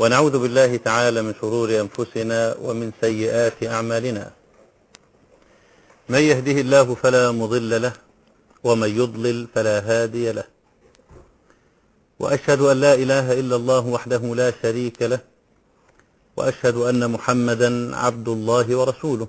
ونعوذ بالله تعالى من شرور أنفسنا ومن سيئات أعمالنا من يهده الله فلا مضل له ومن يضلل فلا هادي له وأشهد أن لا إله إلا الله وحده لا شريك له وأشهد أن محمدا عبد الله ورسوله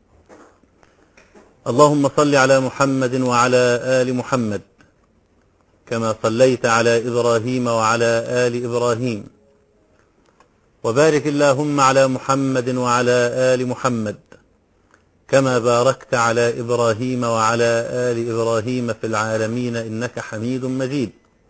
اللهم صل على محمد وعلى آل محمد كما صليت على إبراهيم وعلى آل إبراهيم وبارك اللهم على محمد وعلى آل محمد كما باركت على إبراهيم وعلى آل إبراهيم في العالمين إنك حميد مجيد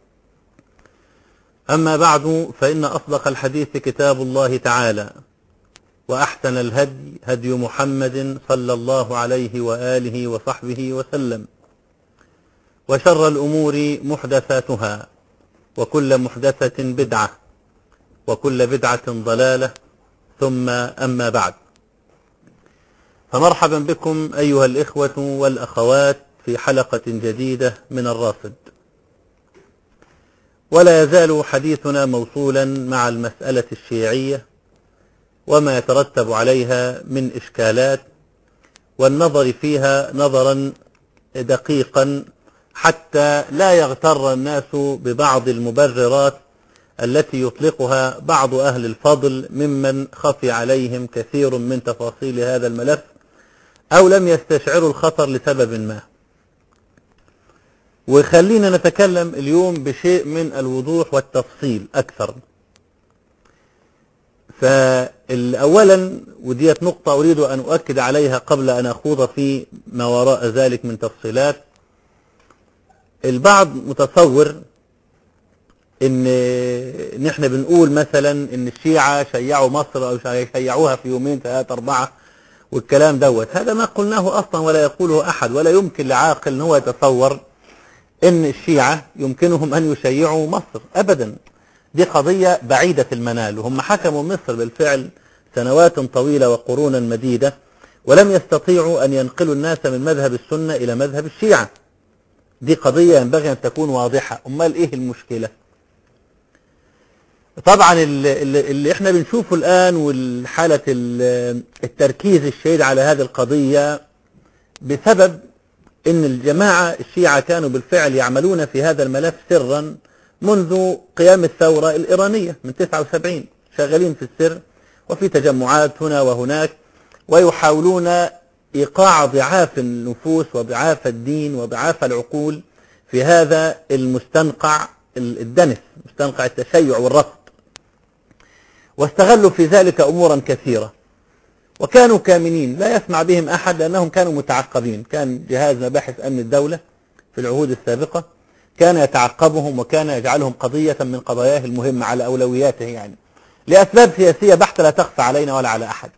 أما بعد فإن أصدق الحديث كتاب الله تعالى وأحسن الهدي هدي محمد صلى الله عليه وآله وصحبه وسلم وشر الأمور محدثاتها وكل محدثة بدعة وكل بدعة ضلالة ثم أما بعد فمرحبا بكم أيها الإخوة والأخوات في حلقة جديدة من الراصد ولا يزال حديثنا موصولا مع المسألة الشيعية وما يترتب عليها من إشكالات والنظر فيها نظرا دقيقا حتى لا يغتر الناس ببعض المبررات التي يطلقها بعض أهل الفضل ممن خفي عليهم كثير من تفاصيل هذا الملف أو لم يستشعروا الخطر لسبب ما وخلينا نتكلم اليوم بشيء من الوضوح والتفصيل أكثر فأولا وديت نقطة أريد أن أؤكد عليها قبل أن أخوض في ما وراء ذلك من تفصيلات البعض متصور ان نحن بنقول مثلا ان الشيعة شيعوا مصر او شيعوها في يومين ثلاثة اربعة والكلام دوت هذا ما قلناه اصلا ولا يقوله احد ولا يمكن لعاقل ان هو يتصور ان الشيعة يمكنهم ان يشيعوا مصر ابدا دي قضية بعيدة المنال وهم حكموا مصر بالفعل سنوات طويلة وقرونا مديدة ولم يستطيعوا ان ينقلوا الناس من مذهب السنة الى مذهب الشيعة دي قضية ينبغي ان تكون واضحة امال ايه المشكلة طبعا اللي, اللي احنا بنشوفه الآن والحالة التركيز الشديد على هذه القضية بسبب ان الجماعة الشيعة كانوا بالفعل يعملون في هذا الملف سرا منذ قيام الثورة الإيرانية من 79 شغالين في السر وفي تجمعات هنا وهناك ويحاولون إيقاع ضعاف النفوس وضعاف الدين وضعاف العقول في هذا المستنقع الدنس مستنقع التشيع والرفض واستغلوا في ذلك أمورا كثيرة وكانوا كامنين لا يسمع بهم أحد لأنهم كانوا متعقبين كان جهاز مباحث أمن الدولة في العهود السابقة كان يتعقبهم وكان يجعلهم قضية من قضاياه المهمة على أولوياته يعني لأسباب سياسية بحتة لا تخفى علينا ولا على أحد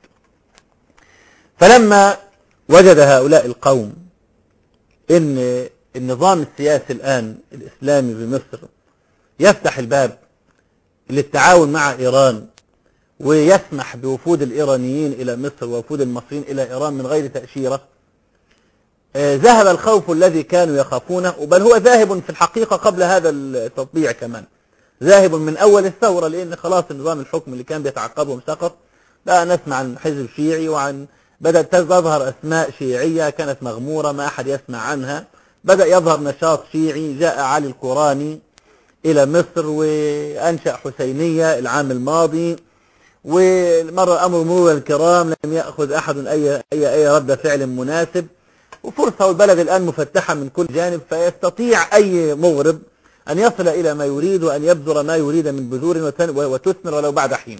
فلما وجد هؤلاء القوم ان النظام السياسي الآن الإسلامي بمصر يفتح الباب للتعاون مع إيران ويسمح بوفود الإيرانيين إلى مصر ووفود المصريين إلى إيران من غير تأشيرة آه ذهب الخوف الذي كانوا يخافونه بل هو ذاهب في الحقيقة قبل هذا التطبيع كمان ذاهب من أول الثورة لأن خلاص النظام الحكم اللي كان بيتعقبهم سقط لا نسمع عن حزب شيعي وعن بدأت تظهر أسماء شيعية كانت مغمورة ما أحد يسمع عنها بدأ يظهر نشاط شيعي جاء علي القراني إلى مصر وأنشأ حسينية العام الماضي ومر أمر مرور الكرام لم يأخذ أحد أي, أي, أي رد فعل مناسب وفرصة والبلد الآن مفتحة من كل جانب فيستطيع أي مغرب أن يصل إلى ما يريد وأن يبذر ما يريد من بذور وتثمر ولو بعد حين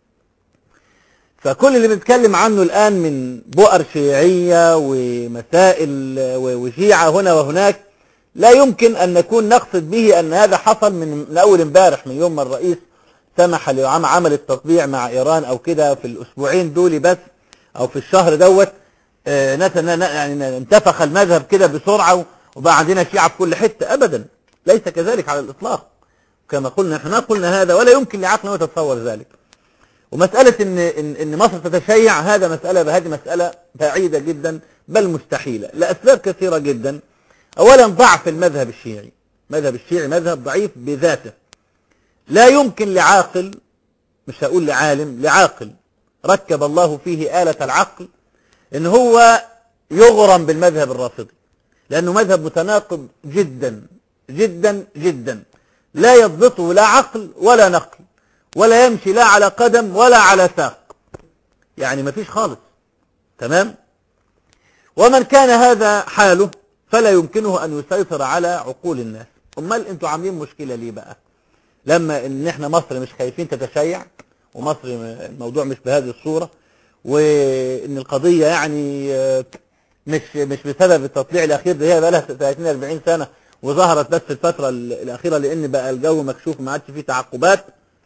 فكل اللي بنتكلم عنه الآن من بؤر شيعية ومسائل وشيعة هنا وهناك لا يمكن أن نكون نقصد به أن هذا حصل من, من أول امبارح من يوم ما الرئيس سمح لعمل التطبيع مع إيران أو كده في الأسبوعين دول بس أو في الشهر دوت آه يعني انتفخ المذهب كده بسرعة وبقى عندنا شيعة في كل حتة أبدا ليس كذلك على الإطلاق كما قلنا احنا قلنا هذا ولا يمكن لعقلنا أن يتصور ذلك ومسألة إن, إن, إن مصر تتشيع هذا مسألة هذه مسألة بعيدة جدا بل مستحيلة لأسباب كثيرة جدا أولا ضعف المذهب الشيعي مذهب الشيعي مذهب ضعيف بذاته لا يمكن لعاقل مش هقول لعالم لعاقل ركب الله فيه آلة العقل ان هو يغرم بالمذهب الرافضي لأنه مذهب متناقض جدا جدا جدا لا يضبطه لا عقل ولا نقل ولا يمشي لا على قدم ولا على ساق يعني ما فيش خالص تمام ومن كان هذا حاله فلا يمكنه أن يسيطر على عقول الناس امال انتوا عاملين مشكلة ليه بقى لما ان احنا مصر مش خايفين تتشيع ومصر الموضوع مش بهذه الصورة وان القضية يعني مش مش بسبب التطليع الاخير ده هي بقى لها 30 40 سنة وظهرت بس الفترة الاخيرة لان بقى الجو مكشوف ما عادش فيه تعقبات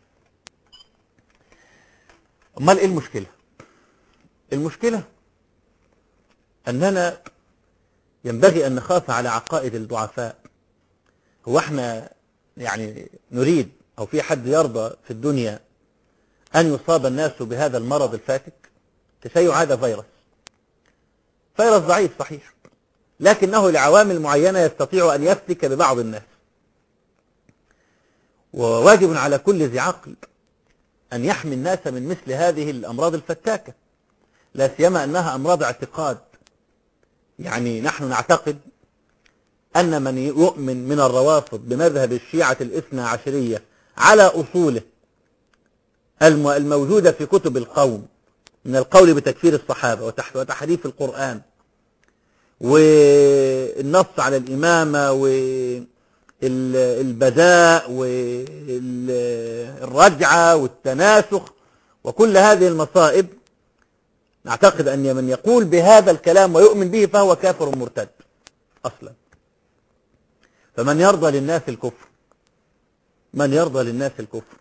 امال ايه المشكلة المشكلة اننا ينبغي ان نخاف على عقائد الضعفاء هو احنا يعني نريد او في حد يرضى في الدنيا ان يصاب الناس بهذا المرض الفاتك تشيع هذا فيروس فيروس ضعيف صحيح لكنه لعوامل معينة يستطيع أن يفتك ببعض الناس وواجب على كل ذي عقل أن يحمي الناس من مثل هذه الأمراض الفتاكة لا سيما أنها أمراض اعتقاد يعني نحن نعتقد أن من يؤمن من الروافض بمذهب الشيعة الاثنى عشرية على أصوله الموجودة في كتب القوم من القول بتكفير الصحابة وتحريف القرآن والنص على الإمامة والبداء والرجعة والتناسخ وكل هذه المصائب نعتقد أن من يقول بهذا الكلام ويؤمن به فهو كافر مرتد أصلا فمن يرضى للناس الكفر من يرضى للناس الكفر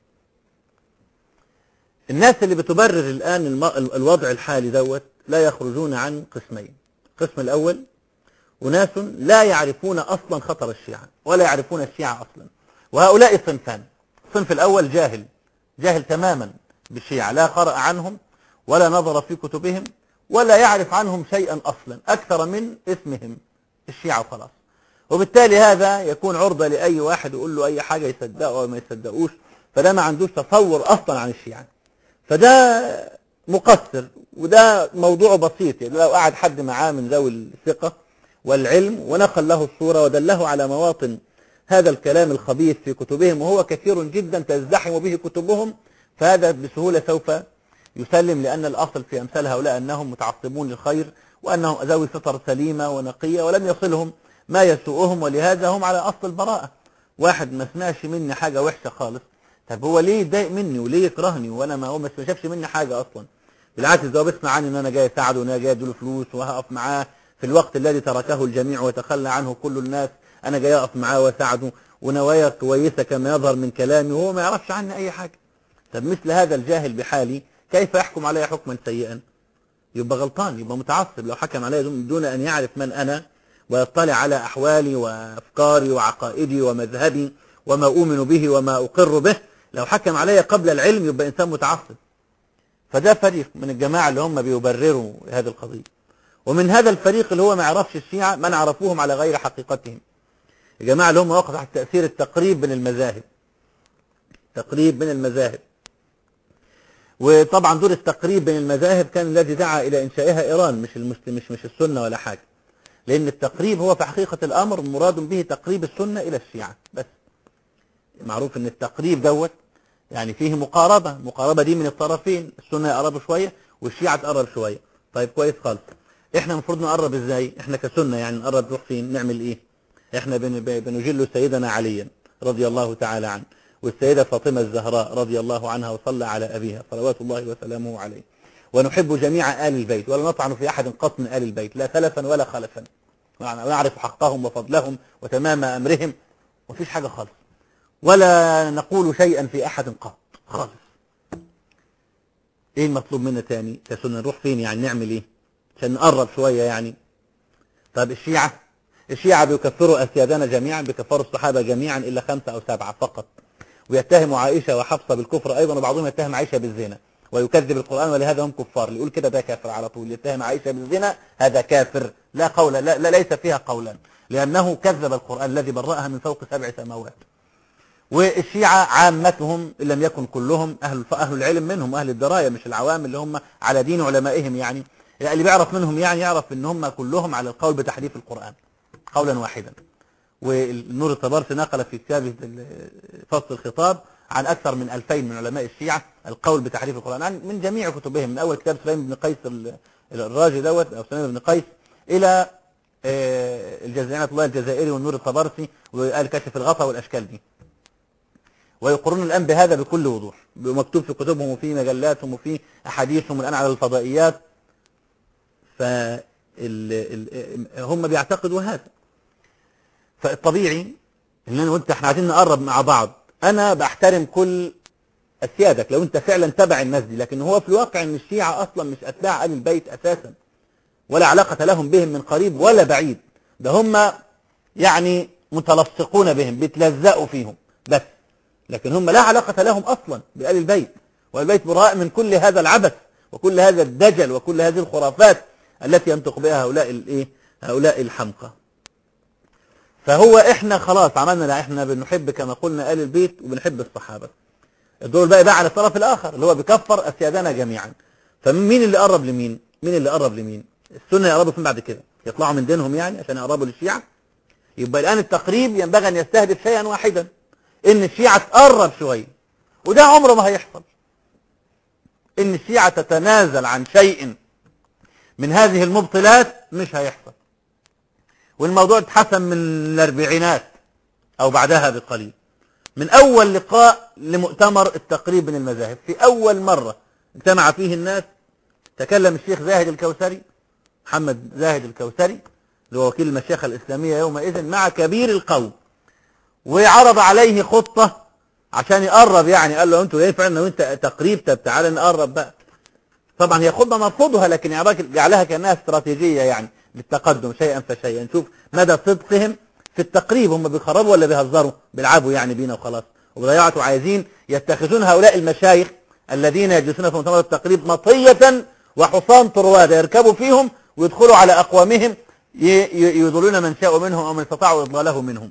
الناس اللي بتبرر الآن الوضع الحالي دوت لا يخرجون عن قسمين القسم الأول أناس لا يعرفون أصلا خطر الشيعة ولا يعرفون الشيعة أصلا وهؤلاء صنفان الصنف الأول جاهل جاهل تماما بالشيعة لا قرأ عنهم ولا نظر في كتبهم ولا يعرف عنهم شيئا أصلا أكثر من اسمهم الشيعة وخلاص وبالتالي هذا يكون عرضة لأي واحد يقول له أي حاجة يصدقه أو ما يصدقوش فده ما عندوش تصور أصلا عن الشيعة فده مقصر وده موضوع بسيط يعني لو قعد حد معاه من ذوي الثقة والعلم ونقل له الصورة ودله على مواطن هذا الكلام الخبيث في كتبهم وهو كثير جدا تزدحم به كتبهم فهذا بسهولة سوف يسلم لأن الأصل في أمثال هؤلاء أنهم متعصبون للخير وأنهم ذوي فطر سليمة ونقية ولم يصلهم ما يسوءهم ولهذا هم على أصل البراءة واحد ما سمعش مني حاجة وحشة خالص طب هو ليه يتضايق مني وليه يكرهني وانا ما هو ما شافش مني حاجة اصلا بالعكس ده هو بيسمع عني ان انا جاي اساعده وان انا جاي اديله فلوس وهقف معاه في الوقت الذي تركه الجميع وتخلى عنه كل الناس انا جاي اقف معاه واساعده ونوايا كويسة كما يظهر من كلامي وهو ما يعرفش عني اي حاجة طب مثل هذا الجاهل بحالي كيف يحكم علي حكما سيئا يبقى غلطان يبقى متعصب لو حكم علي دون ان يعرف من انا ويطلع على احوالي وافكاري وعقائدي ومذهبي وما اؤمن به وما اقر به لو حكم علي قبل العلم يبقى إنسان متعصب فده فريق من الجماعة اللي هم بيبرروا هذه القضية ومن هذا الفريق اللي هو ما يعرفش الشيعة من عرفوهم على غير حقيقتهم الجماعة اللي هم وقعوا تحت تأثير التقريب بين المذاهب تقريب بين المذاهب وطبعا دور التقريب بين المذاهب كان الذي دعا إلى إنشائها إيران مش المسلم مش مش السنة ولا حاجة لأن التقريب هو في حقيقة الأمر مراد به تقريب السنة إلى الشيعة بس معروف ان التقريب دوت يعني فيه مقاربة المقاربة دي من الطرفين السنة يقربوا شوية والشيعة تقرب شوية طيب كويس خالص احنا المفروض نقرب ازاي احنا كسنة يعني نقرب نروح فين نعمل ايه احنا بنجل سيدنا عليا رضي الله تعالى عنه والسيدة فاطمة الزهراء رضي الله عنها وصلى على أبيها صلوات الله وسلامه عليه ونحب جميع آل البيت ولا نطعن في أحد قط من آل البيت لا سلفا ولا خلفا ونعرف حقهم وفضلهم وتمام أمرهم ومفيش حاجة خالص ولا نقول شيئا في أحد قط خالص ايه المطلوب منا تاني كسنة نروح فين يعني نعمل ايه عشان نقرب شوية يعني طب الشيعة الشيعة بيكفروا أسيادنا جميعا بيكفروا الصحابة جميعا إلا خمسة أو سبعة فقط ويتهموا عائشة وحفصة بالكفر أيضا وبعضهم يتهم عائشة بالزنا ويكذب القرآن ولهذا هم كفار اللي يقول كده ده كافر على طول يتهم عائشة بالزنا هذا كافر لا قول لا, لا ليس فيها قولا لأنه كذب القرآن الذي برأها من فوق سبع سماوات والشيعة عامتهم إن لم يكن كلهم أهل أهل العلم منهم أهل الدراية مش العوام اللي هم على دين علمائهم يعني اللي بيعرف منهم يعني يعرف ان هم كلهم على القول بتحريف القرآن قولا واحدا والنور الطبرسي نقل في كتابه فصل الخطاب عن أكثر من 2000 من علماء الشيعة القول بتحريف القرآن من جميع كتبهم من أول كتاب سليم بن قيس الراجي دوت أو سليم بن قيس إلى الجزائرية الله الجزائري والنور الطبرسي وقال كشف الغطا والأشكال دي ويقرون الآن بهذا بكل وضوح مكتوب في كتبهم وفي مجلاتهم وفي أحاديثهم الآن على الفضائيات فهم بيعتقدوا هذا فالطبيعي ان انا وانت احنا عايزين نقرب مع بعض انا بحترم كل اسيادك لو انت فعلا تبع الناس دي لكن هو في الواقع ان الشيعة اصلا مش اتباع ال البيت اساسا ولا علاقة لهم بهم من قريب ولا بعيد ده هم يعني متلصقون بهم بيتلزقوا فيهم بس لكن هم لا علاقة لهم اصلا بآل البيت والبيت براء من كل هذا العبث وكل هذا الدجل وكل هذه الخرافات التي ينطق بها هؤلاء الايه هؤلاء الحمقى فهو احنا خلاص عملنا احنا بنحب كما قلنا آل البيت وبنحب الصحابة الدور بقى بقى على الطرف الآخر اللي هو بيكفر أسيادنا جميعا فمين اللي قرب لمين مين اللي قرب لمين السنة يقربوا فين بعد كده يطلعوا من دينهم يعني عشان يقربوا للشيعة يبقى الآن التقريب ينبغي أن يستهدف شيئا واحدا إن الشيعة تقرب شوية وده عمره ما هيحصل إن الشيعة تتنازل عن شيء من هذه المبطلات مش هيحصل والموضوع اتحسن من الاربعينات او بعدها بقليل من اول لقاء لمؤتمر التقريب من المذاهب في اول مرة اجتمع فيه الناس تكلم الشيخ زاهد الكوثري محمد زاهد الكوثري اللي هو وكيل المشيخة الإسلامية يومئذ مع كبير القوم وعرض عليه خطة عشان يقرب يعني قال له انتوا ايه فعلا وانت تقريب طب تعالى نقرب بقى طبعا هي خطة نرفضها لكن جعلها كأنها استراتيجية يعني للتقدم شيئا فشيئا نشوف مدى صدقهم في التقريب هم بيخربوا ولا بيهزروا بيلعبوا يعني بينا وخلاص وضيعتوا عايزين يتخذون هؤلاء المشايخ الذين يجلسون في مؤتمر التقريب مطية وحصان طرواد يركبوا فيهم ويدخلوا على أقوامهم يضلون من شاءوا منهم أو من استطاعوا إضلاله منهم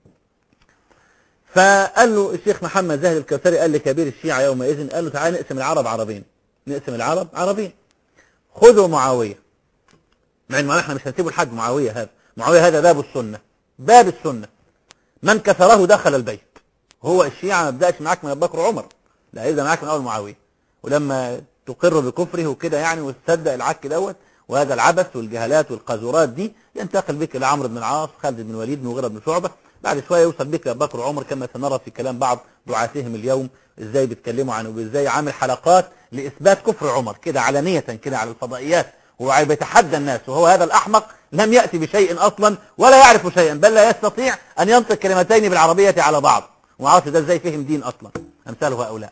فقال له الشيخ محمد زاهد الكوثري قال لكبير الشيعة يومئذ قال له تعالى نقسم العرب عربين نقسم العرب عربين خذوا معاوية مع ان احنا مش هنسيبه لحد معاوية هذا معاوية هذا باب السنة باب السنة من كسره دخل البيت هو الشيعة ما بدأش معاك من بكر وعمر لا يبدأ معاك من أول معاوية ولما تقر بكفره وكده يعني وتصدق العك دوت وهذا العبث والجهالات والقاذورات دي ينتقل بك إلى عمرو بن العاص خالد بن وليد مغيرة بن شعبة بعد شوية يوصل بك بكر وعمر كما سنرى في كلام بعض دعاتهم اليوم ازاي بيتكلموا عنه وازاي عامل حلقات لإثبات كفر عمر كده علنية كده على الفضائيات هو بيتحدى الناس وهو هذا الأحمق لم يأتي بشيء أصلا ولا يعرف شيئا بل لا يستطيع أن ينطق كلمتين بالعربية على بعض وما ده ازاي فهم دين أصلا أمثال هؤلاء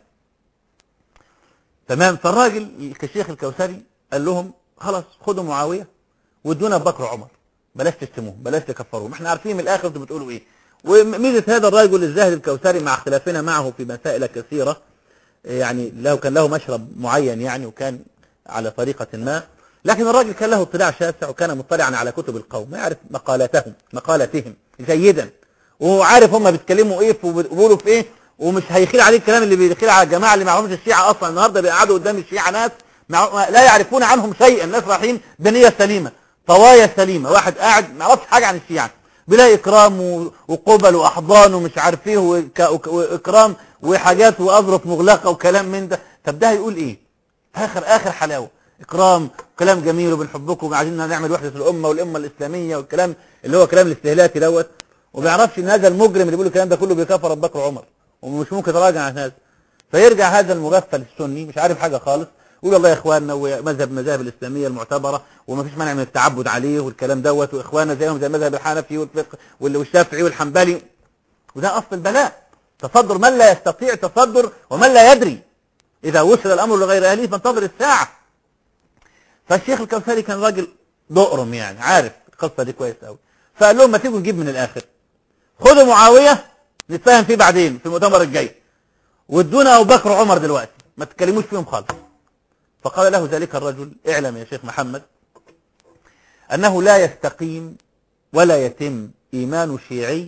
تمام فالراجل الشيخ الكوثري قال لهم خلاص خدوا معاوية وادونا بكر عمر بلاش تشتموه بلاش تكفروه احنا عارفين من الآخر انتوا بتقولوا ايه وميزة هذا الرجل الزاهد الكوثري مع اختلافنا معه في مسائل كثيرة يعني له كان له مشرب معين يعني وكان على طريقة ما لكن الراجل كان له اطلاع شاسع وكان مطلعا على كتب القوم يعرف مقالاتهم مقالاتهم جيدا وعارف هم بيتكلموا ايه وبيقولوا في ايه ومش هيخيل عليه الكلام اللي بيخيل على الجماعه اللي معهمش الشيعه اصلا النهارده بيقعدوا قدام الشيعه ناس لا يعرفون عنهم شيئا ناس رايحين بنيه سليمه طوايا سليمه واحد قاعد ما يعرفش حاجه عن الشيعه بلا اكرام وقبل واحضان ومش عارف ايه واكرام وحاجات واظرف مغلقه وكلام من ده طب ده هيقول ايه اخر اخر حلاوه اكرام كلام جميل وبنحبكم وعايزين نعمل وحده الامه والامه الاسلاميه والكلام اللي هو كلام الاستهلاكي دوت وما يعرفش ان هذا المجرم اللي بيقول الكلام ده كله بيكفر ابو بكر وعمر ومش ممكن يتراجع عن هذا فيرجع هذا المغفل السني مش عارف حاجه خالص يقول والله يا اخواننا ومذهب المذاهب الاسلاميه المعتبره وما فيش مانع من التعبد عليه والكلام دوت واخواننا زيهم زي مذهب الحنفي والفقه والشافعي والحنبلي وده اصل البلاء تصدر من لا يستطيع تصدر ومن لا يدري اذا وصل الامر لغير اهله فانتظر الساعه فالشيخ الكوثري كان راجل دقرم يعني عارف القصه دي كويس قوي فقال لهم ما تيجوا نجيب من الاخر خدوا معاويه نتفاهم فيه بعدين في المؤتمر الجاي وادونا ابو بكر وعمر دلوقتي ما تتكلموش فيهم خالص فقال له ذلك الرجل اعلم يا شيخ محمد انه لا يستقيم ولا يتم ايمان شيعي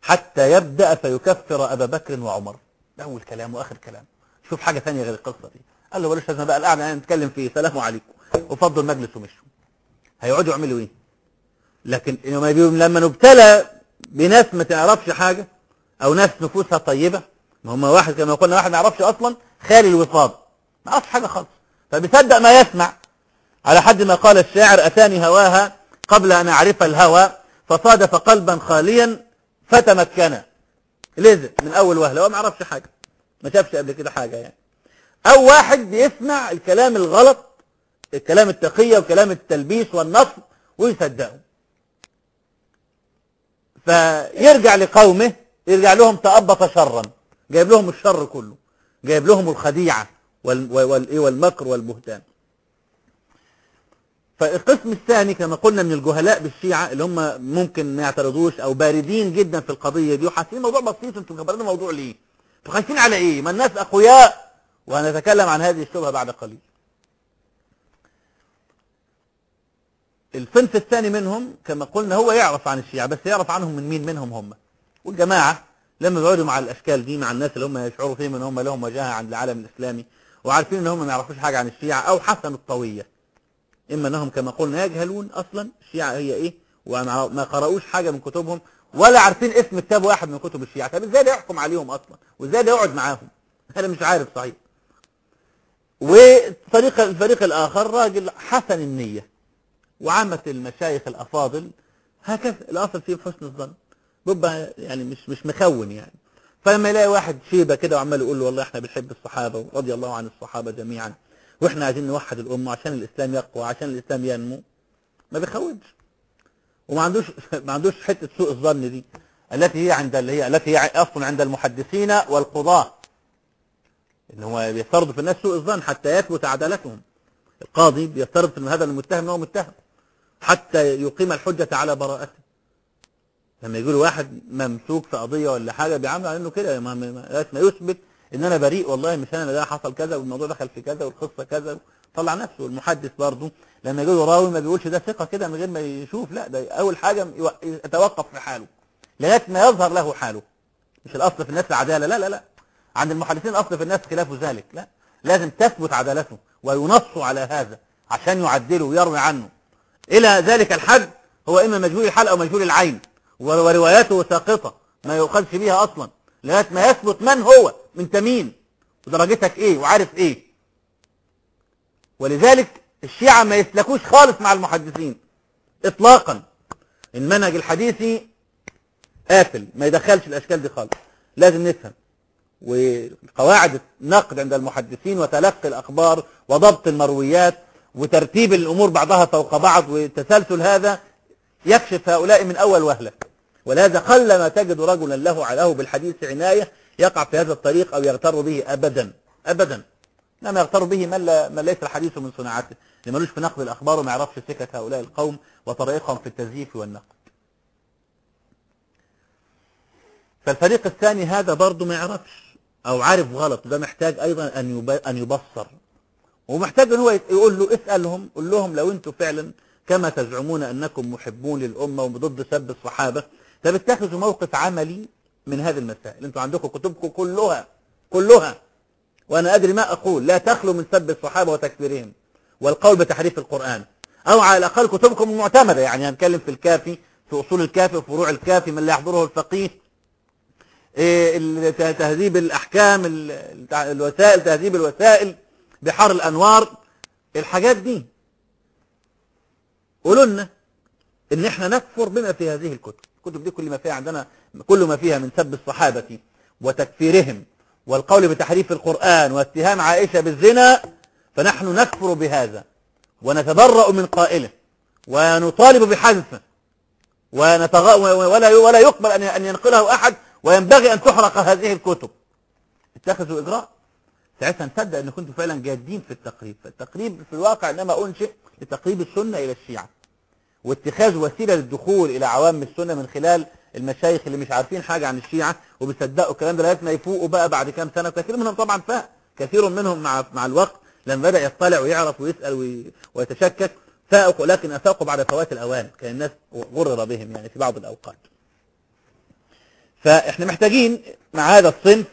حتى يبدأ فيكفر أبا بكر وعمر ده أول كلام وآخر كلام شوف حاجة ثانية غير القصة دي قال له بلاش لازم بقى القعدة نتكلم فيه سلام عليكم وفضوا المجلس ومشوا هيقعدوا يعملوا ايه لكن لما نبتلى بناس ما تعرفش حاجة او ناس نفوسها طيبة ما هم واحد كما قلنا واحد ما يعرفش اصلا خالي الوفاض ما يعرفش حاجة خالص فبيصدق ما يسمع على حد ما قال الشاعر اتاني هواها قبل ان اعرف الهوى فصادف قلبا خاليا فتمكن لزق من اول وهله هو ما يعرفش حاجة ما شافش قبل كده حاجة يعني او واحد بيسمع الكلام الغلط الكلام التقية وكلام التلبيس والنصب ويصدقه فيرجع لقومه يرجع لهم تأبط شرا جايب لهم الشر كله جايب لهم الخديعة والمكر والبهتان فالقسم الثاني كما قلنا من الجهلاء بالشيعة اللي هم ممكن ما يعترضوش او باردين جدا في القضية دي وحاسين الموضوع بسيط انتم مكبرين الموضوع ليه؟ انتم خايفين على ايه؟ ما الناس اقوياء وهنتكلم عن هذه الشبهة بعد قليل الصنف الثاني منهم كما قلنا هو يعرف عن الشيعة بس يعرف عنهم من مين منهم هم والجماعة لما بيقعدوا مع الأشكال دي مع الناس اللي هم يشعروا فيهم ان هم لهم وجاهة عند العالم الإسلامي وعارفين ان هم ما يعرفوش حاجة عن الشيعة أو حسن الطوية إما أنهم كما قلنا يجهلون أصلا الشيعة هي إيه وما قرأوش حاجة من كتبهم ولا عارفين اسم كتاب واحد من كتب الشيعة طب ازاي ده يحكم عليهم أصلا وازاي ده يقعد معاهم أنا مش عارف صحيح والفريق الفريق الآخر راجل حسن النية وعامة المشايخ الأفاضل هكذا الأصل فيه حسن الظن بيبقى يعني مش مش مخون يعني فلما يلاقي واحد شيبة كده وعمال يقول له والله احنا بنحب الصحابة ورضي الله عن الصحابة جميعا واحنا عايزين نوحد الأمة عشان الإسلام يقوى عشان الإسلام ينمو ما بيخونش وما عندوش ما عندوش حتة سوء الظن دي التي هي عند اللي هي التي هي أصلا عند المحدثين والقضاة ان هو بيفترض في الناس سوء الظن حتى يثبت عدالتهم القاضي بيفترض في هذا المتهم انه متهم حتى يقيم الحجة على براءته لما يقول واحد ممسوك في قضية ولا حاجة بيعامل على انه كده ما, ما, ما يثبت ان انا بريء والله مش انا ده حصل كذا والموضوع دخل في كذا والقصة كذا طلع نفسه المحدث برضه لما يقول راوي ما بيقولش ده ثقة كده من غير ما يشوف لا ده اول حاجة يتوقف في حاله لغاية ما يظهر له حاله مش الاصل في الناس العدالة لا لا لا عند المحدثين الاصل في الناس خلاف ذلك لا لازم تثبت عدالته وينص على هذا عشان يعدله ويروي عنه إلى ذلك الحد هو إما مجهول الحال أو مجهول العين ورواياته ساقطة ما يؤخذش بيها أصلا لغاية ما يثبت من هو من تمين ودرجتك إيه وعارف إيه ولذلك الشيعة ما يسلكوش خالص مع المحدثين إطلاقا المنهج الحديثي قافل ما يدخلش الأشكال دي خالص لازم نفهم وقواعد النقد عند المحدثين وتلقي الأخبار وضبط المرويات وترتيب الأمور بعضها فوق بعض والتسلسل هذا يكشف هؤلاء من أول وهلة ولهذا قلما تجد رجلا له علاه بالحديث عناية يقع في هذا الطريق أو يغتر به أبدا أبدا لما يغتر به من, لا من ليس الحديث من صناعته اللي ملوش في نقد الأخبار وما يعرفش سكة هؤلاء القوم وطريقهم في التزييف والنقد فالفريق الثاني هذا برضه ما يعرفش أو عارف غلط ده محتاج أيضا أن يبصر ومحتاج ان هو يقول له اسألهم قول لهم لو انتم فعلا كما تزعمون انكم محبون للأمة وضد سب الصحابة فبتاخذوا موقف عملي من هذه المسائل انتم عندكم كتبكم كلها كلها وانا ادري ما اقول لا تخلو من سب الصحابة وتكفيرهم والقول بتحريف القرآن او على الاقل كتبكم المعتمدة يعني هنتكلم في الكافي في اصول الكافي وفروع الكافي من لا يحضره الفقيه إيه تهذيب الاحكام الوسائل تهذيب الوسائل بحار الأنوار الحاجات دي قولوا لنا ان احنا نكفر بما في هذه الكتب الكتب دي كل ما فيها عندنا كل ما فيها من سب الصحابة وتكفيرهم والقول بتحريف القرآن واتهام عائشة بالزنا فنحن نكفر بهذا ونتبرأ من قائله ونطالب بحذفه ونتغ... ولا ولا يقبل ان ينقله احد وينبغي ان تحرق هذه الكتب اتخذوا اجراء ساعتها نصدق ان كنتم فعلا جادين في التقريب فالتقريب في الواقع انما انشئ لتقريب السنة الى الشيعة واتخاذ وسيلة للدخول الى عوام السنة من خلال المشايخ اللي مش عارفين حاجة عن الشيعة وبيصدقوا الكلام ده لغايه ما يفوقوا بقى بعد كام سنة كثير منهم طبعا فاق كثير منهم مع مع الوقت لما بدأ يطلع ويعرف ويسأل ويتشكك فاقوا لكن افاقوا بعد فوات الاوان كان الناس غرر بهم يعني في بعض الاوقات فاحنا محتاجين مع هذا الصنف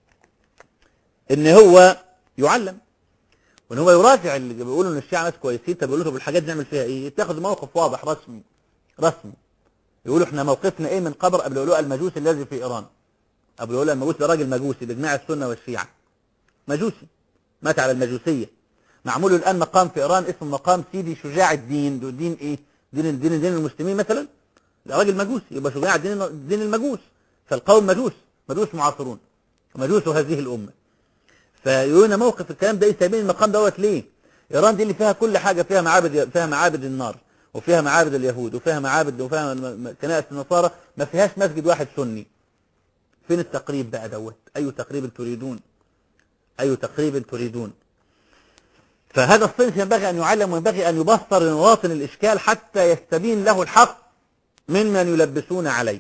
ان هو يعلم وان هو يراجع اللي بيقولوا ان الشيعة ناس كويسين طب يقولوا طب الحاجات دي نعمل فيها ايه تاخذ موقف واضح رسمي رسمي يقولوا احنا موقفنا ايه من قبر ابو لؤلؤ المجوسي الذي في ايران ابو لؤلؤ المجوسي ده راجل مجوسي باجماع السنه والشيعه مجوسي مات على المجوسيه معمول له الان مقام في ايران اسمه مقام سيدي شجاع الدين ده دين ايه دين دين دين المسلمين مثلا ده راجل مجوسي يبقى شجاع الدين دين المجوس فالقوم مجوس مجوس معاصرون مجوس هذه الامه فيقولون موقف الكلام ده ايه سايبين المقام دوت ليه ايران دي اللي فيها كل حاجه فيها معابد فيها معابد النار وفيها معابد اليهود وفيها معابد وفيها م- م- كنائس النصارى ما فيهاش مسجد واحد سني فين التقريب بقى دوت اي تقريب تريدون اي تقريب تريدون فهذا الصنف ينبغي ان يعلم وينبغي ان يبصر لمواطن الاشكال حتى يستبين له الحق ممن يلبسون عليه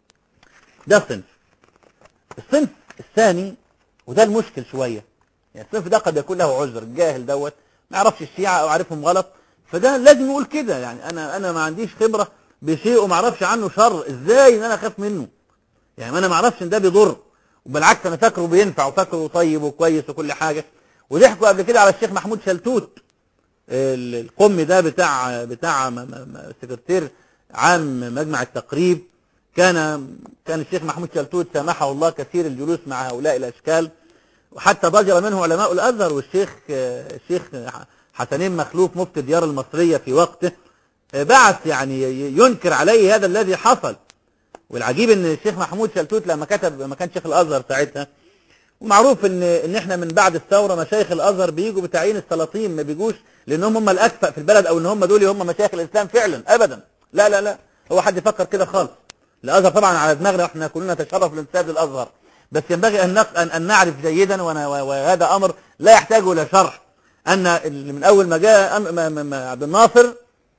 ده صنف الصنف الثاني وده المشكل شوية يعني الصنف ده قد يكون له عذر الجاهل دوت ما يعرفش الشيعة او عارفهم غلط فده لازم يقول كده يعني انا انا ما عنديش خبرة بشيء وما اعرفش عنه شر ازاي ان انا اخاف منه يعني انا ما اعرفش ان ده بيضر وبالعكس انا فاكره بينفع وفاكره طيب وكويس وكل حاجة وضحكوا قبل كده على الشيخ محمود شلتوت ال- القم ده بتاع بتاع م- م- م- سكرتير عام مجمع التقريب كان كان الشيخ محمود شلتوت سامحه الله كثير الجلوس مع هؤلاء الاشكال وحتى ضجر منه علماء الازهر والشيخ آه، الشيخ حسنين مخلوف مفتي الديار المصريه في وقته آه، بعث يعني ي- ينكر عليه هذا الذي حصل والعجيب ان الشيخ محمود شلتوت لما كتب لما كان شيخ الازهر ساعتها ومعروف ان ان احنا من بعد الثوره مشايخ الازهر بيجوا بتعيين السلاطين ما بيجوش لانهم هم الاكفأ في البلد او ان هم دول هم مشايخ الاسلام فعلا ابدا لا لا لا هو حد يفكر كده خالص الازهر طبعا على دماغنا واحنا كلنا نتشرف بالانتساب للازهر بس ينبغي ان نق- ان, أن نعرف جيدا ون- و- وهذا امر لا يحتاج الى شرح ان ال- من اول ما جاء أم- ما- ما- ما عبد الناصر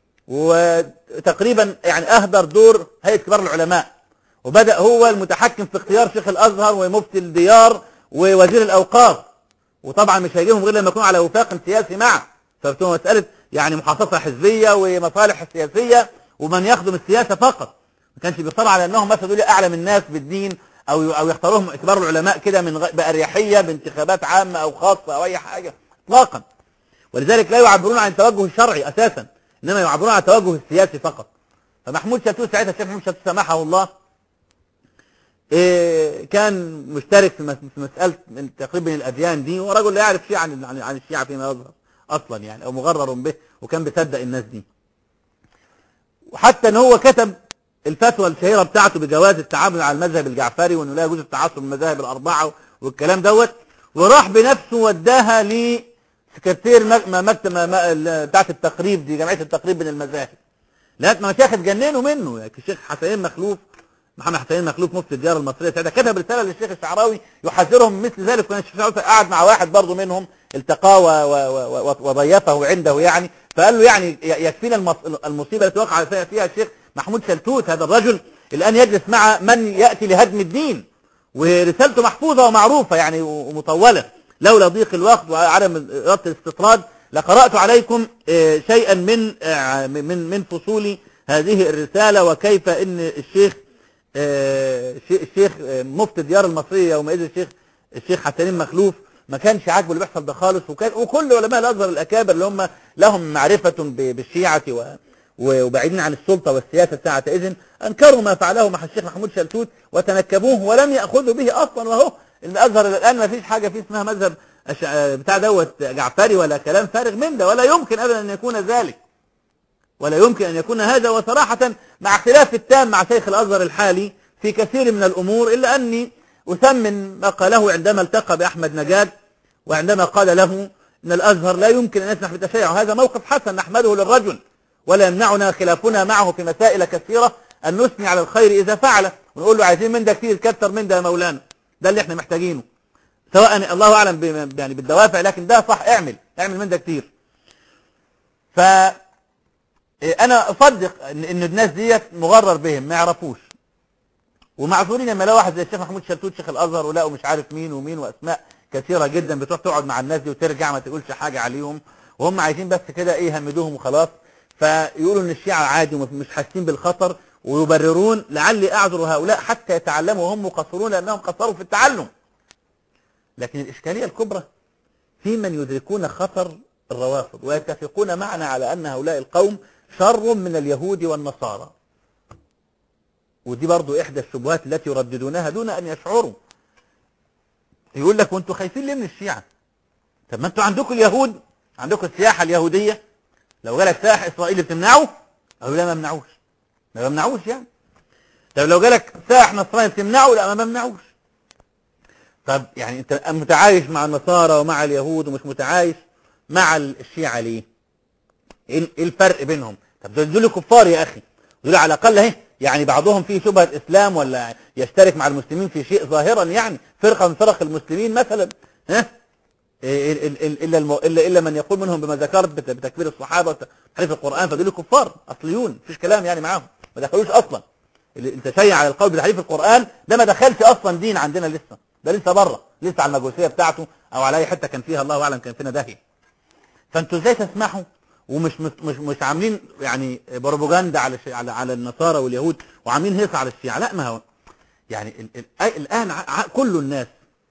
وتقريبا يعني اهدر دور هيئه كبار العلماء وبدا هو المتحكم في اختيار شيخ الازهر ومفتي الديار ووزير الاوقاف وطبعا مش هيجيبهم غير لما يكونوا على وفاق سياسي معه فبتبقى مساله يعني محافظه حزبيه ومصالح سياسيه ومن يخدم السياسه فقط ما كانش بيختار على انهم مثلا دول اعلم الناس بالدين او او يختاروهم كبار العلماء كده من غ- باريحيه بانتخابات عامه او خاصه او اي حاجه اطلاقا ولذلك لا يعبرون عن التوجه الشرعي اساسا انما يعبرون عن التوجه السياسي فقط فمحمود شلتوت ساعتها الشيخ محمود شلتوت سامحه الله إيه كان مشترك في مس- في مساله من تقريب بين الاديان دي ورجل لا يعرف شيء عن عن عن الشيعه فيما يظهر اصلا يعني او مغرر به وكان بيصدق الناس دي وحتى ان هو كتب الفتوى الشهيره بتاعته بجواز التعامل على المذهب الجعفري وانه لا يجوز التعصب للمذاهب الاربعه والكلام دوت وراح بنفسه وداها لسكرتير مج- ما- مكتب ما- ما- ال- بتاعت التقريب دي جمعيه التقريب بين المذاهب لقيت مشايخ اتجننوا منه يعني الشيخ حسين مخلوف محمد حسين مخلوف مفتي الديار المصريه ساعتها كتب رساله للشيخ الشعراوي يحذرهم من مثل ذلك وكان الشيخ الشعراوي قعد مع واحد برضه منهم التقاه و- و- و- وضيفه عنده يعني فقال له يعني ي- يكفينا المص- المصيبه التي وقع فيها فيها الشيخ محمود شلتوت هذا الرجل الان يجلس مع من ياتي لهدم الدين ورسالته محفوظه ومعروفه يعني ومطوله لولا ضيق الوقت وعدم اراده الاستطراد لقرات عليكم آه، شيئا من آه، من من فصول هذه الرساله وكيف ان الشيخ آه، شي- الشيخ آه، مفتي الديار المصريه يومئذ الشيخ الشيخ حسنين مخلوف ما كانش عاجبه اللي بيحصل ده خالص وكان وكل علماء الازهر الاكابر اللي هم لهم معرفه ب- بالشيعه و و- وبعيدين عن السلطه والسياسه ساعه اذن انكروا ما فعله مع الشيخ محمود شلتوت وتنكبوه ولم ياخذوا به اصلا وهو الازهر الان ما فيش حاجه فيه اسمها مذهب أش- آه، بتاع دوت جعفري ولا كلام فارغ من ده ولا يمكن ابدا ان يكون ذلك ولا يمكن أن يكون هذا وصراحة مع اختلاف التام مع شيخ الأزهر الحالي في كثير من الأمور إلا أني أثمن ما قاله عندما التقى بأحمد نجاد وعندما قال له أن الأزهر لا يمكن أن يسمح بالتشيع وهذا موقف حسن نحمده للرجل ولا يمنعنا خلافنا معه في مسائل كثيرة أن نثني على الخير إذا فعل ونقول له عايزين من ده كتير كتر من ده يا مولانا ده اللي احنا محتاجينه سواء الله أعلم بم- يعني بالدوافع لكن ده صح اعمل اعمل من ده كتير ف إيه، انا اصدق ان إن الناس ديت مغرر بهم ما يعرفوش ومعذورين لما لو واحد زي الشيخ محمود شلتوت شيخ الازهر ولقوا مش عارف مين ومين واسماء كثيره جدا بتروح تقعد مع الناس دي وترجع ما تقولش حاجه عليهم وهم عايزين بس كده ايه يهمدوهم وخلاص فيقولوا ان الشيعه عادي ومش حاسين بالخطر ويبررون لعلي أعذر هؤلاء حتى يتعلموا وهم مقصرون لأنهم قصروا في التعلم لكن الإشكالية الكبرى في من يدركون خطر الروافض ويتفقون معنا على أن هؤلاء القوم شر من اليهود والنصارى ودي برضو إحدى الشبهات التي يرددونها دون أن يشعروا يقول لك وانتوا خايفين ليه من الشيعة طب ما انتوا عندكم اليهود عندكم السياحة اليهودية لو جالك سائح إسرائيلي بتمنعه أقول لا ما منعوش ما منعوش يعني طب لو جالك سائح نصراني بتمنعه لا ما منعوش طب يعني انت متعايش مع النصارى ومع اليهود ومش متعايش مع الشيعة ليه ايه الفرق بينهم طب دول دول كفار يا اخي دول على الاقل اهي يعني بعضهم فيه شبهة اسلام ولا يشترك مع المسلمين في شيء ظاهرا يعني فرقة من فرق المسلمين مثلا ها الا الا الا من يقول منهم بما ذكرت بتكبير الصحابه وتحريف القران فدول كفار اصليون مفيش كلام يعني معاهم ما دخلوش اصلا التشيع على القول بتحريف القران ده ما دخلش اصلا دين عندنا لسه ده لسه بره لسه على المجوسيه بتاعته او على اي حته كان فيها الله اعلم كان فينا داهيه فانتوا ازاي تسمحوا ومش مش مش عاملين يعني بروباجندا على على على النصارى واليهود وعاملين هيصه على الشيعه لا ما هو يعني الان كل الناس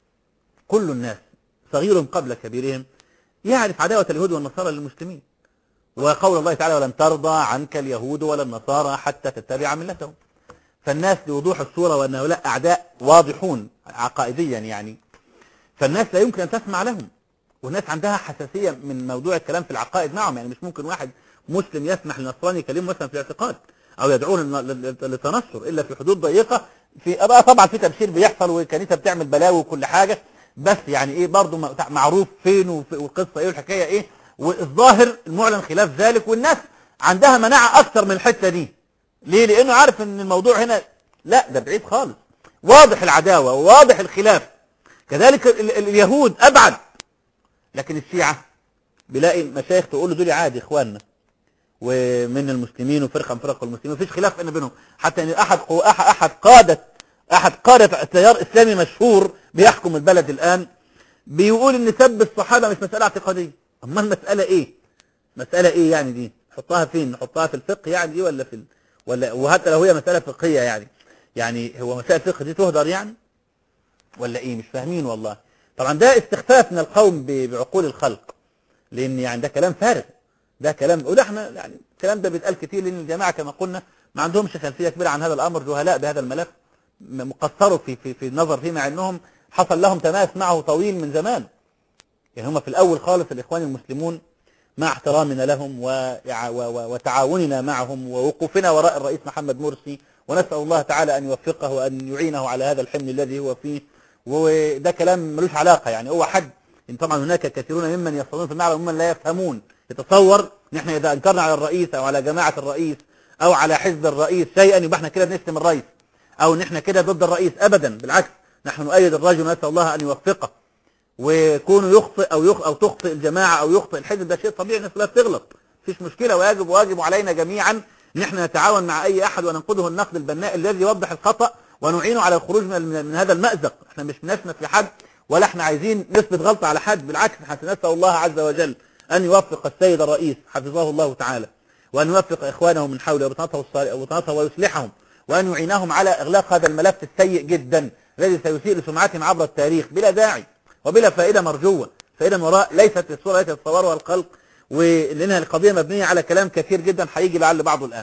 كل الناس صغير قبل كبيرهم يعرف عداوه اليهود والنصارى للمسلمين وقول الله تعالى ولن ترضى عنك اليهود ولا النصارى حتى تتبع ملتهم فالناس لوضوح الصورة وأن هؤلاء أعداء واضحون عقائديا يعني فالناس لا يمكن أن تسمع لهم والناس عندها حساسية من موضوع الكلام في العقائد معهم يعني مش ممكن واحد مسلم يسمح لنصراني يكلمه مثلا في الاعتقاد أو يدعوه للتنصر إلا في حدود ضيقة في بقى طبعا في تبشير بيحصل والكنيسة بتعمل بلاوي وكل حاجة بس يعني ايه برضه معروف فين والقصة ايه والحكاية ايه والظاهر المعلن خلاف ذلك والناس عندها مناعة أكثر من الحتة دي ليه لانه عارف ان الموضوع هنا لا ده بعيد خالص واضح العداوة وواضح الخلاف كذلك اليهود ابعد لكن الشيعة بيلاقي مشايخ تقول له دول عادي اخواننا ومن المسلمين وفرقه من فرق المسلمين مفيش خلاف ان بينهم حتى ان احد احد قاده احد قاده تيار اسلامي مشهور بيحكم البلد الان بيقول ان سب الصحابه مش مساله اعتقاديه اما المساله ايه مساله ايه يعني دي نحطها فين نحطها في الفقه يعني دي ولا في ولا وحتى لو هي مسألة فقهية يعني يعني هو مسائل فقه دي تهدر يعني ولا ايه مش فاهمين والله طبعا ده استخفاف من القوم بعقول الخلق لان يعني ده كلام فارغ ده كلام وده احنا يعني الكلام ده بيتقال كتير لان الجماعه كما قلنا ما عندهمش خلفيه كبيره عن هذا الامر جهلاء بهذا الملف مقصروا في في في النظر فيه مع انهم حصل لهم تماس معه طويل من زمان يعني هم في الاول خالص الاخوان المسلمون مع احترامنا لهم وتعاوننا معهم ووقوفنا وراء الرئيس محمد مرسي ونسأل الله تعالى أن يوفقه وأن يعينه على هذا الحمل الذي هو فيه وده كلام ملوش علاقة يعني هو حد إن طبعا هناك كثيرون ممن يصلون في المعرض وممن لا يفهمون يتصور نحن إذا أنكرنا على الرئيس أو على جماعة الرئيس أو على حزب الرئيس شيئا يبقى احنا كده بنشتم الرئيس أو نحن كده ضد الرئيس أبدا بالعكس نحن نؤيد الرجل ونسأل الله أن يوفقه وكونه يخطئ أو يخ أو تخطئ الجماعة أو يخطئ الحزب ده شيء طبيعي الناس كلها بتغلط مفيش مشكلة ويجب واجب علينا جميعا ان احنا نتعاون مع اي احد وننقذه النقد البناء الذي يوضح الخطأ ونعينه على الخروج من, من هذا المأزق احنا مش بنشنف لحد ولا احنا عايزين نثبت غلطة على حد بالعكس احنا نسأل الله عز وجل ان يوفق السيد الرئيس حفظه الله تعالى وان يوفق اخوانه من حوله وبطانته ويصلحهم وان يعينهم على اغلاق هذا الملف السيء جدا الذي سيسيء لسمعتهم عبر التاريخ بلا داعي وبلا فائدة مرجوة فائدة من وراء ليست الصورة ليست الصور والخلق ولأنها القضية مبنية على كلام كثير جدا هيجي لعل بعضه الآن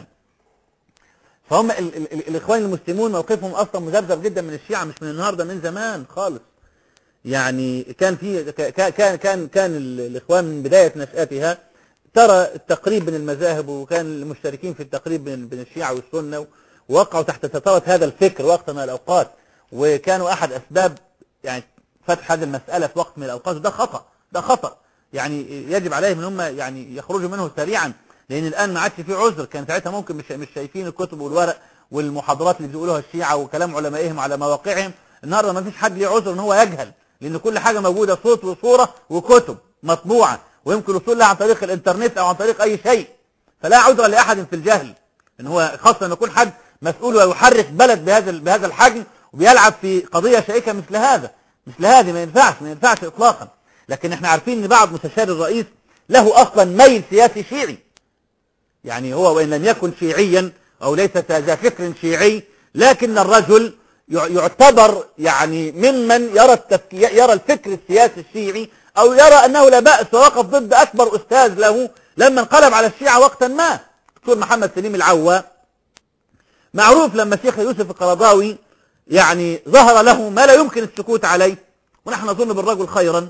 فهم ال ال ال الإخوان المسلمون موقفهم أصلا مذبذب جدا من الشيعة مش من النهاردة من زمان خالص يعني كان في كان كان كان الإخوان من بداية نشأتها ترى التقريب بين المذاهب وكان المشتركين في التقريب بين الشيعة والسنة ووقعوا تحت ستارة هذا الفكر وقت من الأوقات وكانوا أحد أسباب يعني فتح هذه المسألة في وقت من الأوقات ده خطأ ده خطأ يعني يجب عليهم ان هم يعني يخرجوا منه سريعا لأن الآن ما عادش في عذر كان ساعتها ممكن مش مش شايفين الكتب والورق والمحاضرات اللي بيقولوها الشيعة وكلام علمائهم على مواقعهم النهارده ما فيش حد ليه عذر ان هو يجهل لأن كل حاجة موجودة صوت وصورة وكتب مطبوعة ويمكن الوصول لها عن طريق الانترنت أو عن طريق أي شيء فلا عذر لأحد في الجهل ان هو خاصة ان يكون حد مسؤول ويحرك بلد بهذا بهذا الحجم وبيلعب في قضية شائكة مثل هذا مثل هذه ما ينفعش ما ينفعش اطلاقا لكن احنا عارفين ان بعض مستشار الرئيس له اصلا ميل سياسي شيعي يعني هو وان لم يكن شيعيا أو ليس ذا فكر شيعي لكن الرجل يعتبر يعني ممن يرى التفكير يرى الفكر السياسي الشيعي أو يرى أنه لا بأس ووقف ضد أكبر أستاذ له لما انقلب على الشيعة وقتا ما دكتور محمد سليم العوا معروف لما الشيخ يوسف القرضاوي يعني ظهر له ما لا يمكن السكوت عليه ونحن نظن بالرجل خيرا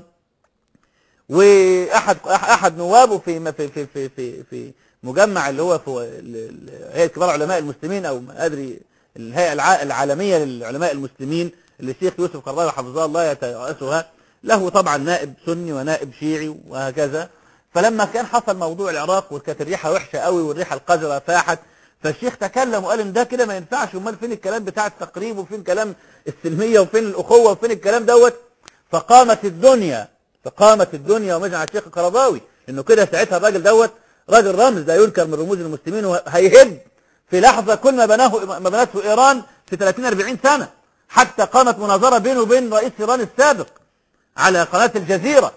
واحد احد نوابه في في في في في, في مجمع اللي هو في هيئه كبار علماء المسلمين او ما ادري الهيئه العالميه للعلماء المسلمين اللي الشيخ يوسف قرضاوي حفظه الله يترأسها له طبعا نائب سني ونائب شيعي وهكذا فلما كان حصل موضوع العراق وكانت الريحه وحشه قوي والريحه القذره فاحت فالشيخ تكلم وقال ان ده كده ما ينفعش امال فين الكلام بتاع التقريب وفين كلام السلميه وفين الاخوه وفين الكلام دوت فقامت الدنيا فقامت الدنيا ومجمع الشيخ القرضاوي انه كده ساعتها الراجل دوت راجل رمز لا ينكر من رموز المسلمين وهيهد في لحظه كل ما بناه ما بنته ايران في 30 40 سنه حتى قامت مناظره بينه وبين رئيس ايران السابق على قناه الجزيره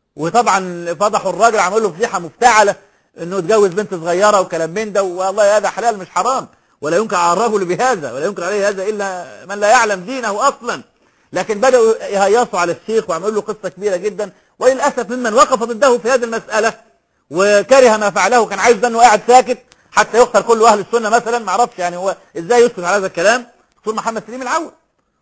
وطبعا فضحوا الراجل عملوا له فضيحه مفتعله انه يتجوز بنت صغيره وكلام من ده والله هذا حلال مش حرام ولا ينكر على الرجل بهذا ولا ينكر عليه هذا الا من لا يعلم دينه اصلا لكن بداوا يهيصوا على الشيخ وعملوا له قصه كبيره جدا وللاسف ممن وقف ضده في هذه المساله وكره ما فعله كان عايز انه قاعد ساكت حتى يقتل كل اهل السنه مثلا ما اعرفش يعني هو ازاي يسكت على هذا الكلام دكتور محمد سليم العود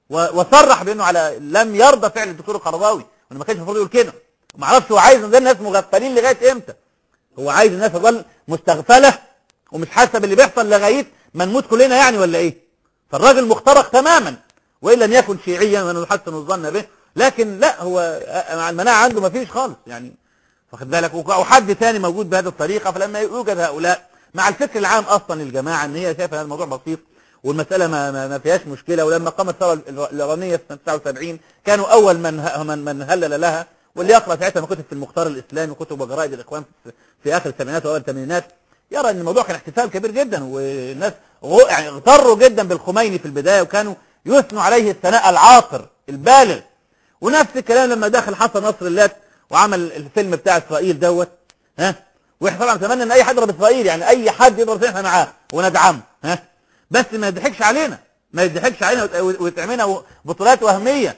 وصرح بانه على لم يرضى فعل الدكتور القرضاوي وانه ما كانش المفروض يقول كده ما اعرفش هو عايز الناس مغفلين لغايه امتى هو عايز الناس تظل مستغفله ومش حاسه باللي بيحصل لغايه ما نموت كلنا يعني ولا ايه فالراجل مخترق تماما وان لم يكن شيعيا وانا نحسن الظن به لكن لا هو مع المناعه عنده ما فيش خالص يعني واخد بالك او حد ثاني موجود بهذه الطريقه فلما يوجد هؤلاء مع الفكر العام اصلا للجماعه ان هي شايفه هذا الموضوع بسيط والمساله ما, ما, ما فيهاش مشكله ولما قامت الثوره الايرانيه في 79 كانوا اول من من من هلل لها واللي يقرا ساعتها ما كتب في المختار الاسلامي وكتب وجرائد الاخوان في اخر الثمانينات واوائل الثمانينات يرى ان الموضوع كان احتفال كبير جدا والناس يعني اغتروا جدا بالخميني في البدايه وكانوا يثنوا عليه الثناء العاطر البالغ ونفس الكلام لما دخل حسن نصر الله وعمل الفيلم بتاع اسرائيل دوت ها واحنا طبعا نتمنى ان اي حد يضرب اسرائيل يعني اي حد يضرب اسرائيل احنا معاه وندعمه ها بس ما يضحكش علينا ما يضحكش علينا ويتعملنا بطولات وهميه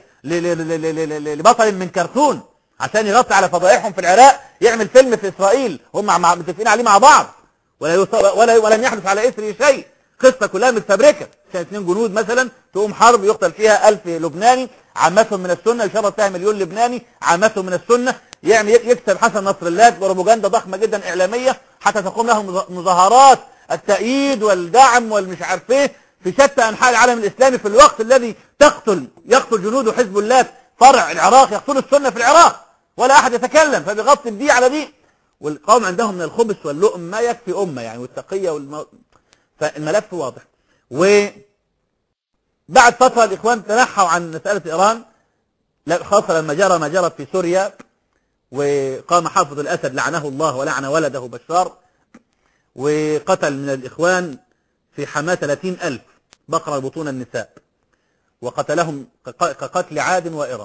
لبطل من كرتون عشان يغطي على فضائحهم في العراق يعمل فيلم في اسرائيل هم متفقين عليه مع بعض ولا ولا ولم يحدث على اثره شيء قصه كلها متفبركه كان اثنين جنود مثلا تقوم حرب يقتل فيها ألف لبناني عامتهم من السنه يشرط فيها مليون لبناني عامتهم من السنه يعمل يكسب حسن نصر الله بروباجندا ضخمه جدا اعلاميه حتى تقوم لهم مظاهرات التأييد والدعم والمش عارف ايه في شتى انحاء العالم الاسلامي في الوقت الذي تقتل يقتل جنود حزب الله فرع العراق يقتل السنه في العراق ولا احد يتكلم فبيغطي دي على دي والقوم عندهم من الخبث واللؤم ما يكفي امه يعني والتقيه والمو... فالملف واضح وبعد فتره الاخوان تنحوا عن مساله ايران خاصه لما جرى ما جرى في سوريا وقام حافظ الاسد لعنه الله ولعن ولده بشار وقتل من الاخوان في حماه 30 الف بقره بطون النساء وقتلهم كقتل عاد وإرم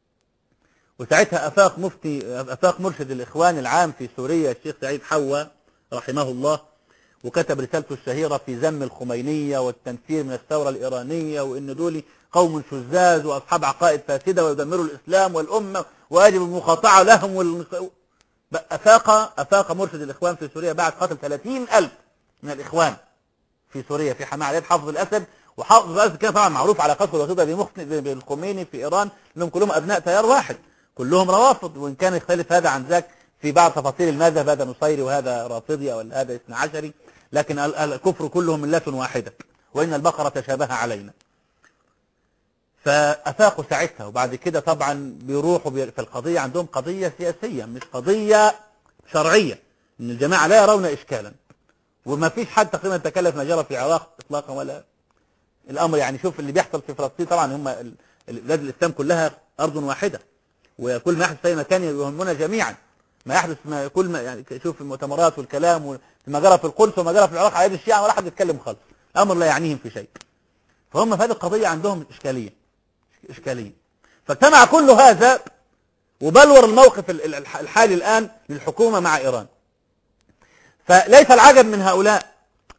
وساعتها أفاق مفتي أفاق مرشد الإخوان العام في سوريا الشيخ سعيد حوا رحمه الله وكتب رسالته الشهيرة في ذم الخمينية والتنفير من الثورة الإيرانية وإن دول قوم شذاذ وأصحاب عقائد فاسدة ويدمروا الإسلام والأمة ويجب المقاطعة لهم وال... أفاق أفاق مرشد الإخوان في سوريا بعد قتل 30 ألف من الإخوان في سوريا في حماة عليه حافظ الأسد وحافظ الأسد كان طبعا معروف علاقته الوثيقة بالخميني في إيران لأنهم كلهم أبناء تيار واحد كلهم روافض وإن كان يختلف هذا عن ذاك في بعض تفاصيل المذهب هذا نصيري وهذا رافضي أو هذا اثنى عشري لكن الكفر كله ملة واحدة وإن البقرة تشابه علينا فأفاقوا ساعتها وبعد كده طبعا بيروحوا في القضية عندهم قضية سياسية مش قضية شرعية إن الجماعة لا يرون إشكالا وما فيش حد تقريبا تكلف ما جرى في العراق إطلاقا ولا الأمر يعني شوف اللي بيحصل في فلسطين طبعا هم بلاد الإسلام كلها أرض واحدة وكل ما يحدث في أي مكان يهمنا جميعا ما يحدث ما كل ما يعني شوف المؤتمرات والكلام وما جرى في القدس وما جرى في العراق على يد الشيعة ولا حد يتكلم خالص الأمر لا يعنيهم في شيء فهم في هذه القضية عندهم إشكالية إشكالية فاجتمع كل هذا وبلور الموقف الحالي الآن للحكومة مع إيران فليس العجب من هؤلاء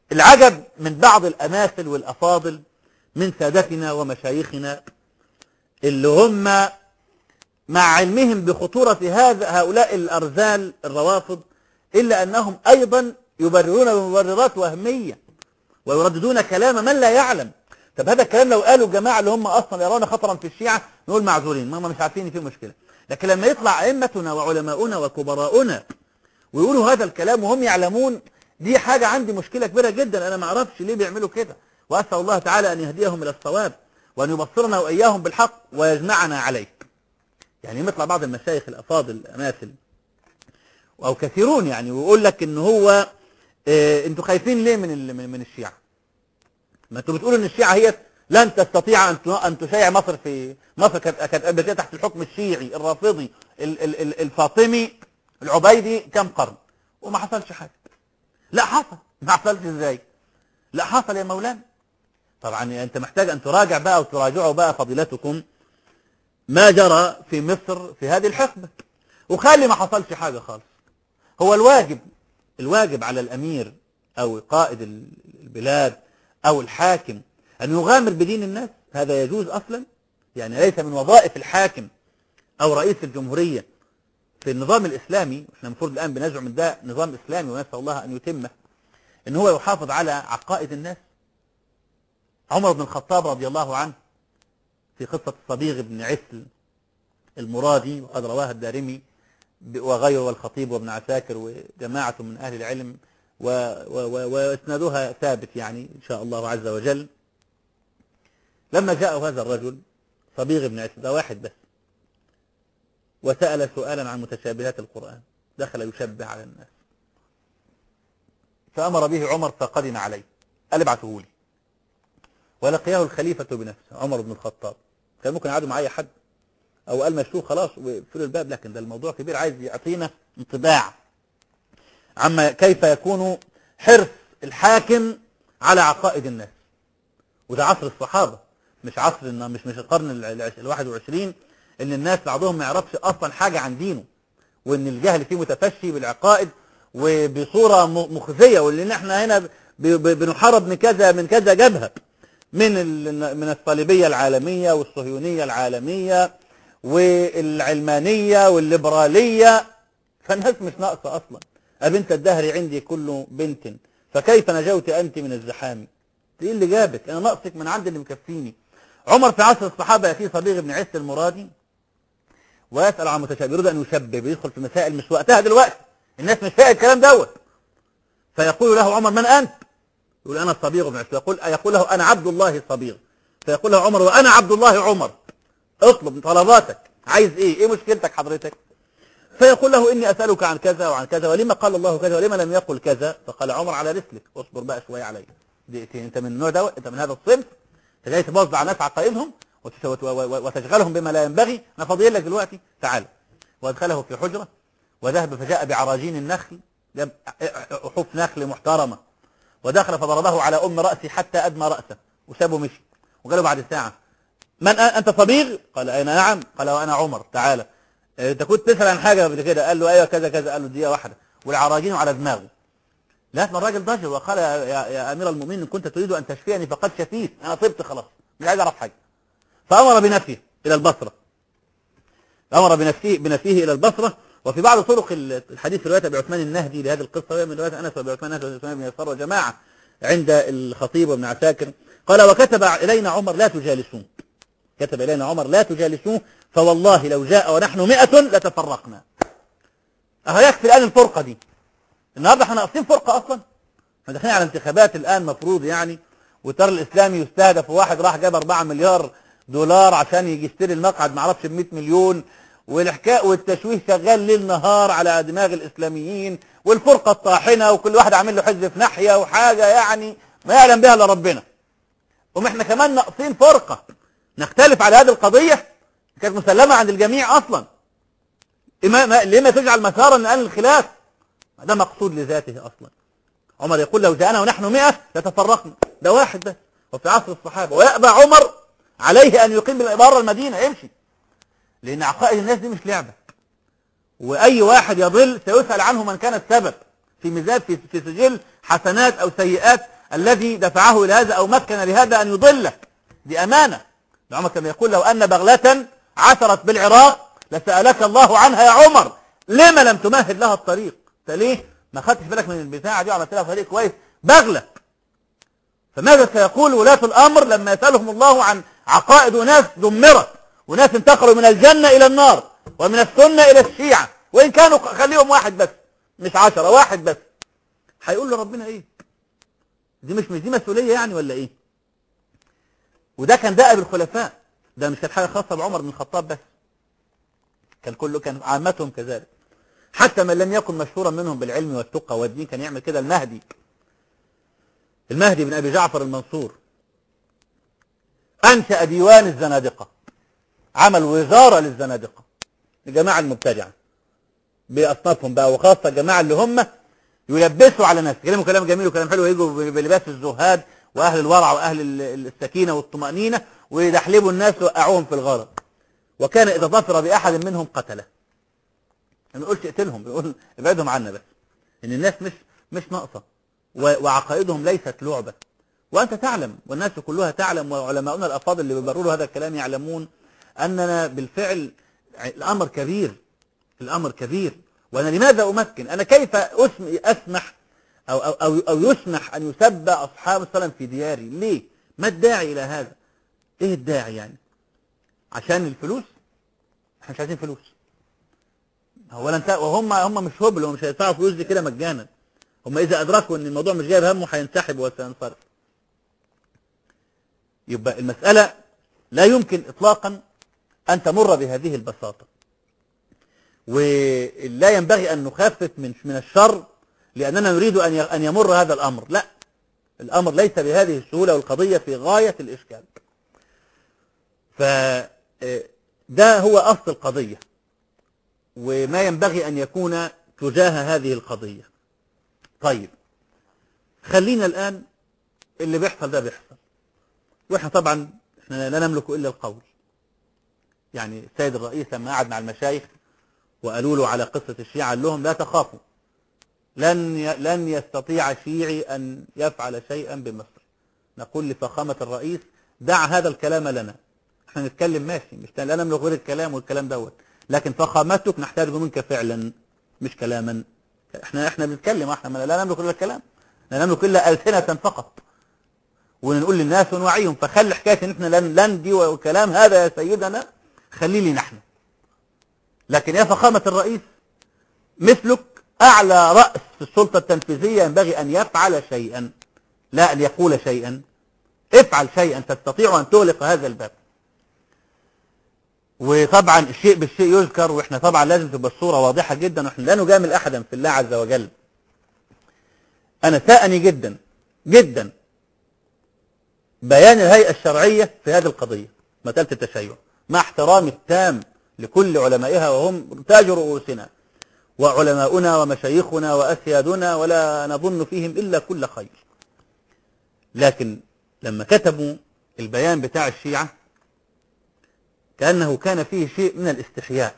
العجب من بعض الأماثل والأفاضل من سادتنا ومشايخنا اللي هم مع علمهم بخطورة هذا هؤلاء الأرذال الروافض إلا أنهم أيضا يبررون بمبررات وهمية ويرددون كلام من لا يعلم طب هذا الكلام لو قالوا الجماعة اللي هم أصلا يرون خطرا في الشيعة نقول معذورين ما هم مش عارفين في مشكلة لكن لما يطلع أئمتنا وعلماؤنا وكبراؤنا ويقولوا هذا الكلام وهم يعلمون دي حاجة عندي مشكلة كبيرة جدا أنا ما أعرفش ليه بيعملوا كده وأسأل الله تعالى أن يهديهم إلى الصواب وأن يبصرنا وإياهم بالحق ويجمعنا عليه يعني يطلع بعض المشايخ الأفاضل الأماثل أو كثيرون يعني ويقول لك إن هو إيه أنتوا خايفين ليه من ال- من من الشيعة ما أنتوا بتقولوا إن الشيعة هي لن تستطيع أن ت- أن تشيع مصر في مصر كانت كانت قبل كده تحت الحكم الشيعي الرافضي ال- ال- ال- الفاطمي العبيدي كم قرن وما حصلش حاجة لا حصل ما حصلش ازاي لا حصل يا مولانا طبعا انت محتاج ان تراجع بقى وتراجعوا بقى فضيلتكم ما جرى في مصر في هذه الحقبة وخلي ما حصلش حاجة خالص هو الواجب الواجب على الأمير أو قائد البلاد أو الحاكم أن يغامر بدين الناس هذا يجوز أصلا يعني ليس من وظائف الحاكم أو رئيس الجمهورية في النظام الإسلامي احنا المفروض الآن بنزعم من ده نظام إسلامي ونسأل الله أن يتمه ان هو يحافظ على عقائد الناس عمر بن الخطاب رضي الله عنه في قصة الصبيغ بن عسل المرادي وقد رواها الدارمي ب- وغيره والخطيب وابن عساكر وجماعة من أهل العلم و- و- و- وإسنادها ثابت يعني إن شاء الله عز وجل لما جاء هذا الرجل صبيغ بن عسل ده واحد بس وسأل سؤالا عن متشابهات القرآن دخل يشبه على الناس فأمر به عمر فقدم عليه قال ابعته لي ولقياه الخليفة بنفسه عمر بن الخطاب كان ممكن يقعدوا معايا حد أو قال مشوه خلاص ويقفلوا الباب لكن ده الموضوع كبير عايز يعطينا انطباع عما كيف يكون حرص الحاكم على عقائد الناس وده عصر الصحابة مش عصر إن- مش مش القرن ال- العش- الواحد وعشرين ان الناس بعضهم ما يعرفش اصلا حاجة عن دينه وان الجهل فيه متفشي بالعقائد وبصورة م- مخزية واللي احنا هنا ب- ب- بنحارب من كذا من كذا جبهة من ال- من الصليبية العالمية والصهيونية العالمية والعلمانية والليبرالية فالناس مش ناقصة أصلا أبنت الدهر عندي كل بنت فكيف نجوت أنت من الزحام ايه اللي جابك أنا ناقصك من عند اللي مكفيني عمر في عصر الصحابة يأتي صبيغ بن عيسى المرادي ويسأل عن متشابه يريد أن يشبه بيدخل في مسائل مش وقتها دلوقتي الناس مش فاهم الكلام دوت فيقول له عمر من أنت يقول أنا الصبيغ بن عيسى يقول يقول له أنا عبد الله صبيغ فيقول له عمر وأنا عبد الله عمر اطلب طلباتك عايز ايه ايه مشكلتك حضرتك فيقول له اني اسالك عن كذا وعن كذا ولما قال الله كذا ولما لم يقل كذا فقال عمر على رسلك اصبر بقى شويه عليا دقيقتين انت من النوع ده انت من هذا الصنف انت جاي تبوظ على الناس عقائدهم وتش- وت- و- و- وتشغلهم بما لا ينبغي انا فاضي لك دلوقتي تعال وادخله في حجره وذهب فجاء بعراجين النخل جاب احوف نخل محترمه ودخل فضربه على ام راسي حتى ادمى راسه وسابه مشي وقال له بعد ساعه من أ- انت صبيغ قال اين نعم قال وانا عمر تعالى إيه، انت كنت تسال عن حاجه قبل كده قال له ايوه كذا كذا قال له دقيقه واحده والعراجين على دماغه لكن الراجل ضجر وقال يا, يا, يا امير المؤمنين ان كنت تريد ان تشفيني فقد شفيت انا طبت خلاص مش عايز اعرف حاجه فامر بنفيه الى البصره امر بنفيه بنفيه الى البصره وفي بعض طرق الحديث روايه ابي عثمان النهدي لهذه القصه وهي من روايه انس وابي عثمان النهدي وعثمان بن يسار وجماعه عند الخطيب وابن عساكر قال وكتب الينا عمر لا تجالسون كتب الينا عمر لا تجالسوه فوالله لو جاء ونحن مئة لتفرقنا اهو يكفي الان الفرقه دي النهارده احنا ناقصين فرقه اصلا احنا داخلين على انتخابات الان مفروض يعني والتيار الاسلامي يستهدف وواحد راح جاب 4 مليار دولار عشان يجي يشتري المقعد ما اعرفش ب 100 مليون والحكايه والتشويه شغال ليل نهار على دماغ الاسلاميين والفرقه الطاحنه وكل واحد عامل له حزب في ناحيه وحاجه يعني ما يعلم بها الا ربنا وما احنا كمان ناقصين فرقه نختلف على هذه القضيه كانت مسلمه عند الجميع اصلا إما ما ليه ما تجعل مسارا لان الخلاف ده مقصود لذاته اصلا عمر يقول لو جاءنا ونحن مئة لتفرقنا ده واحد بس وفي عصر الصحابة ويأبى عمر عليه أن يقيم بره المدينة يمشي لأن عقائد الناس دي مش لعبة وأي واحد يضل سيسأل عنه من كان السبب في ميزان في, في سجل حسنات أو سيئات الذي دفعه إلى هذا أو مكن لهذا أن يضلك دي أمانة عمر كان يقول لو أن بغلة عثرت بالعراق لسألك الله عنها يا عمر لما لم تمهد لها الطريق انت ليه ما خدتش بالك من البتاعة دي وعملت لها طريق كويس بغلة فماذا سيقول ولاة الأمر لما يسألهم الله عن عقائد ناس دمرت وناس انتقلوا من الجنة إلى النار ومن السنة إلى الشيعة وإن كانوا خليهم واحد بس مش عشرة واحد بس هيقول له ربنا إيه دي مش مش دي مسؤولية يعني ولا إيه وده كان دائب الخلفاء ده مش كانت حاجة خاصة بعمر بن الخطاب بس كان كله كان عامتهم كذلك حتى من لم يكن مشهورا منهم بالعلم والتقى والدين كان يعمل كده المهدي المهدي بن أبي جعفر المنصور أنشأ ديوان الزنادقة عمل وزارة للزنادقة الجماعة المبتدعة بأصنافهم بقى وخاصة الجماعة اللي هم يلبسوا على ناس يكلموا كلام جميل وكلام حلو ويجوا بلباس الزهاد وأهل الورع وأهل السكينة والطمأنينة ويدحلبوا الناس ويوقعوهم في الغرق وكان إذا ظفر بأحد منهم قتله ما يقولش اقتلهم يقول ابعدهم عنا بس إن الناس مش مش ناقصة وعقائدهم ليست لعبة وأنت تعلم والناس كلها تعلم وعلماؤنا الأفاضل اللي بيبرروا هذا الكلام يعلمون أننا بالفعل الأمر كبير الأمر كبير وأنا لماذا أمكن أنا كيف أسمح أو, أو, أو, أو يسمح أن يسب أصحاب السلام في دياري ليه ما الداعي إلى هذا إيه الداعي يعني عشان الفلوس احنا مش عايزين فلوس اولا انت وهم هم مش هبل ومش هيدفعوا فلوس دي كده مجانا هم اذا ادركوا ان الموضوع مش جايب همه هينسحبوا وسينصرف يبقى المسألة لا يمكن اطلاقا ان تمر بهذه البساطة ولا ينبغي ان نخفف من من الشر لاننا نريد ان ان يمر هذا الامر لا الامر ليس بهذه السهولة والقضية في غاية الاشكال فده هو أصل القضية وما ينبغي أن يكون تجاه هذه القضية طيب خلينا الآن اللي بيحصل ده بيحصل وإحنا طبعا إحنا لا نملك إلا القول يعني السيد الرئيس لما قعد مع المشايخ وقالوا له على قصة الشيعة قال لهم لا تخافوا لن لن يستطيع شيعي أن يفعل شيئا بمصر نقول لفخامة الرئيس دع هذا الكلام لنا احنا نتكلم ماشي مش لا نملك غير الكلام والكلام دوت لكن فخامتك نحتاج منك فعلا مش كلاما احنا احنا بنتكلم احنا لا نملك الا الكلام لا نملك الا السنه فقط ونقول للناس ونوعيهم فخلي حكايه ان احنا لن لن دي وكلام هذا يا سيدنا خليه لي نحن لكن يا فخامه الرئيس مثلك اعلى راس السلطه التنفيذيه ينبغي ان يفعل شيئا لا ان يقول شيئا افعل شيئا تستطيع ان تغلق هذا الباب وطبعا الشيء بالشيء يذكر واحنا طبعا لازم تبقى الصورة واضحة جدا واحنا لا نجامل احدا في الله عز وجل انا ساءني جدا جدا بيان الهيئة الشرعية في هذه القضية مسألة التشيع مع احترامي التام لكل علمائها وهم تاج رؤوسنا وعلماؤنا ومشايخنا وأسيادنا ولا نظن فيهم إلا كل خير لكن لما كتبوا البيان بتاع الشيعة كأنه كان فيه شيء من الاستحياء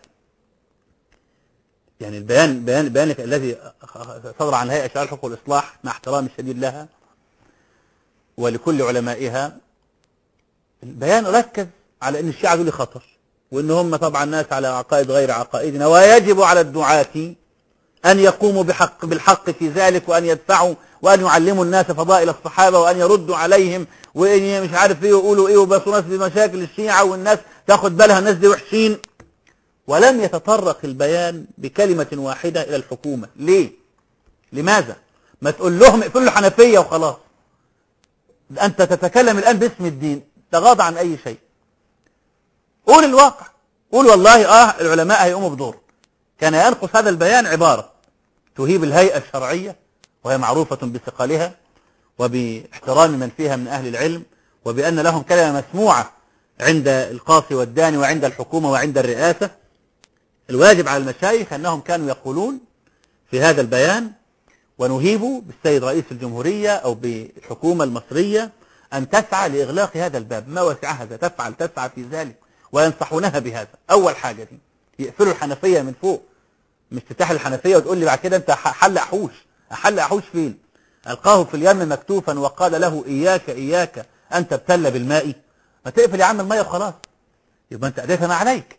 يعني البيان بيان بيانك الذي صدر عن هيئة شرع الحقوق والإصلاح مع احترامي الشديد لها ولكل علمائها البيان ركز على أن الشيعة دول خطر وأن هم طبعا ناس على عقائد غير عقائدنا ويجب على الدعاة أن يقوموا بحق بالحق في ذلك وأن يدفعوا وأن يعلموا الناس فضائل الصحابة وأن يردوا عليهم وإن مش عارف إيه يقولوا إيه وبسوا ناس بمشاكل الشيعة والناس تاخد بالها الناس دي وحشين ولم يتطرق البيان بكلمة واحدة إلى الحكومة ليه؟ لماذا؟ ما تقول لهم اقفلوا الحنفية وخلاص أنت تتكلم الآن باسم الدين تغاضى عن أي شيء قول الواقع قول والله آه العلماء هيقوموا بدور كان ينقص هذا البيان عبارة تهيب الهيئة الشرعية وهي معروفة بثقلها وباحترام من فيها من أهل العلم وبأن لهم كلمة مسموعة عند القاصي والداني وعند الحكومة وعند الرئاسة الواجب على المشايخ أنهم كانوا يقولون في هذا البيان ونهيب بالسيد رئيس الجمهورية أو بالحكومة المصرية أن تسعى لإغلاق هذا الباب ما وسعها تفعل تسعى في ذلك وينصحونها بهذا أول حاجة دي يقفلوا الحنفية من فوق مش تفتح الحنفية وتقول لي بعد كده أنت حل أحوش أحل أحوش فين ألقاه في اليم مكتوفا وقال له إياك إياك أن تبتل بالماء ما تقفل يا عم المية وخلاص يبقى أنت أديت ما عليك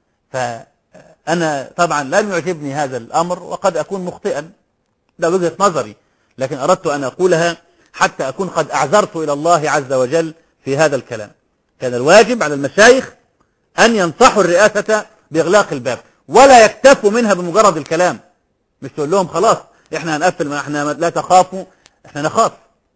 فأنا طبعا لم يعجبني هذا الأمر وقد أكون مخطئا ده وجهة نظري لكن أردت أن أقولها حتى أكون قد أعذرت إلى الله عز وجل في هذا الكلام كان الواجب على المشايخ أن ينصحوا الرئاسة بإغلاق الباب ولا يكتفوا منها بمجرد الكلام مش تقول لهم خلاص احنا هنقفل ما احنا لا تخافوا احنا نخاف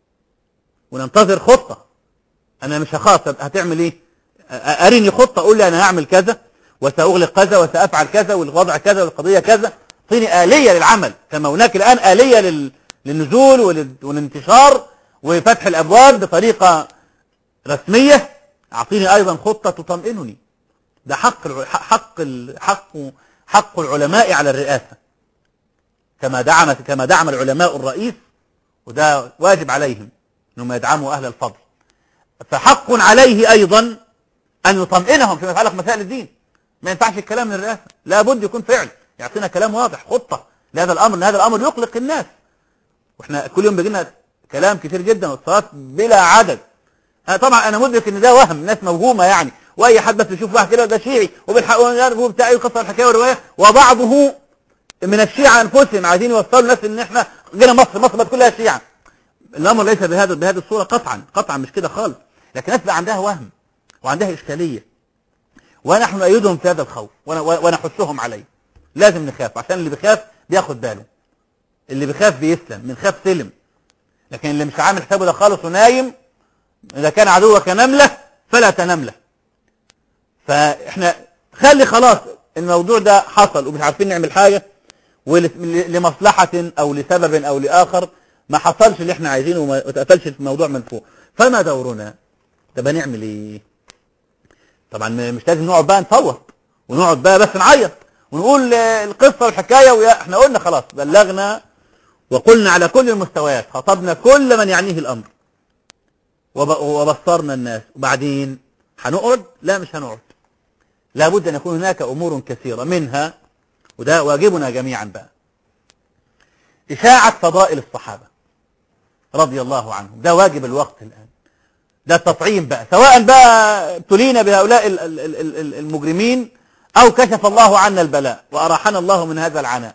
وننتظر خطة انا مش هخاف طب هتعمل ايه اريني خطة قول لي انا هعمل كذا وسأغلق كذا وسأفعل كذا والوضع كذا والقضية كذا اعطيني آلية للعمل كما هناك الآن آلية لل... للنزول ولل... والانتشار وفتح الأبواب بطريقة رسمية أعطيني أيضا خطة تطمئنني ده حق الع... حق ال... حق حق العلماء على الرئاسة كما دعم كما دعم العلماء الرئيس وده واجب عليهم انهم يدعموا اهل الفضل فحق عليه ايضا ان يطمئنهم فيما يتعلق مسائل الدين ما ينفعش الكلام من الرئاسه لابد يكون فعل يعطينا كلام واضح خطه لهذا الامر ان هذا الامر يقلق الناس واحنا كل يوم بيجي لنا كلام كتير جدا والصلاه بلا عدد أنا طبعا انا مدرك ان ده وهم ناس موهومه يعني واي حد بس يشوف واحد كده ده شيعي وبالحق بتاعي قصه الحكايه والروايه وبعضه من الشيعة أنفسهم عايزين يوصلوا الناس إن إحنا جينا مصر مصر بقت كلها شيعة الأمر ليس بهذا بهذه الصورة قطعا قطعا مش كده خالص لكن الناس بقى عندها وهم وعندها إشكالية ونحن نؤيدهم في هذا الخوف ونحثهم عليه لازم نخاف عشان اللي بيخاف بياخد باله اللي بيخاف بيسلم من خاف سلم لكن اللي مش عامل حسابه ده خالص ونايم إذا كان عدوك نملة فلا تنملة فإحنا خلي خلاص الموضوع ده حصل ومش عارفين نعمل حاجة ولمصلحة أو لسبب أو لآخر ما حصلش اللي احنا عايزينه وما تقفلش الموضوع من فوق فما دورنا طب هنعمل ايه طبعا مش لازم نقعد بقى نصوت ونقعد بقى بس نعيط ونقول القصة والحكاية ويا احنا قلنا خلاص بلغنا وقلنا على كل المستويات خطبنا كل من يعنيه الأمر وبصرنا الناس وبعدين هنقعد لا مش هنقعد لابد أن يكون هناك أمور كثيرة منها وده واجبنا جميعا بقى إشاعة فضائل الصحابة رضي الله عنهم ده واجب الوقت الآن ده التطعيم بقى سواء بقى ابتلينا بهؤلاء المجرمين أو كشف الله عنا البلاء وأراحنا الله من هذا العناء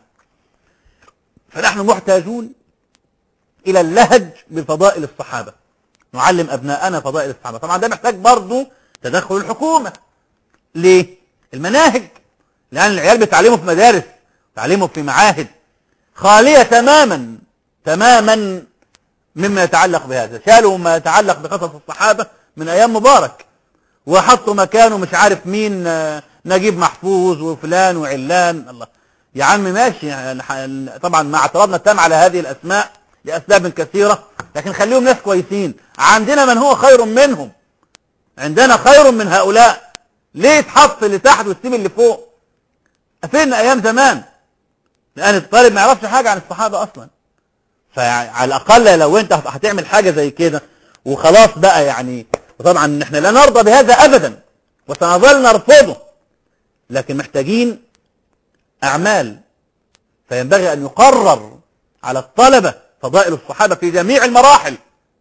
فنحن محتاجون إلى اللهج بفضائل الصحابة نعلم أبناءنا فضائل الصحابة طبعا ده محتاج برضه تدخل الحكومة ليه؟ المناهج لأن العيال بتعلموا في مدارس تعلموا في معاهد خالية تماما تماما مما يتعلق بهذا شالوا ما يتعلق بقصص الصحابة من أيام مبارك وحطوا مكانه مش عارف مين نجيب محفوظ وفلان وعلان الله يا عم ماشي طبعا مع اعتراضنا التام على هذه الأسماء لأسباب كثيرة لكن خليهم ناس كويسين عندنا من هو خير منهم عندنا خير من هؤلاء ليه تحط اللي تحت وتسيب اللي فوق فين ايام زمان لان الطالب ما يعرفش حاجه عن الصحابه اصلا فعلى الاقل لو انت هتعمل حاجه زي كده وخلاص بقى يعني وطبعا احنا لا نرضى بهذا ابدا وسنظل نرفضه لكن محتاجين اعمال فينبغي ان يقرر على الطلبه فضائل الصحابه في جميع المراحل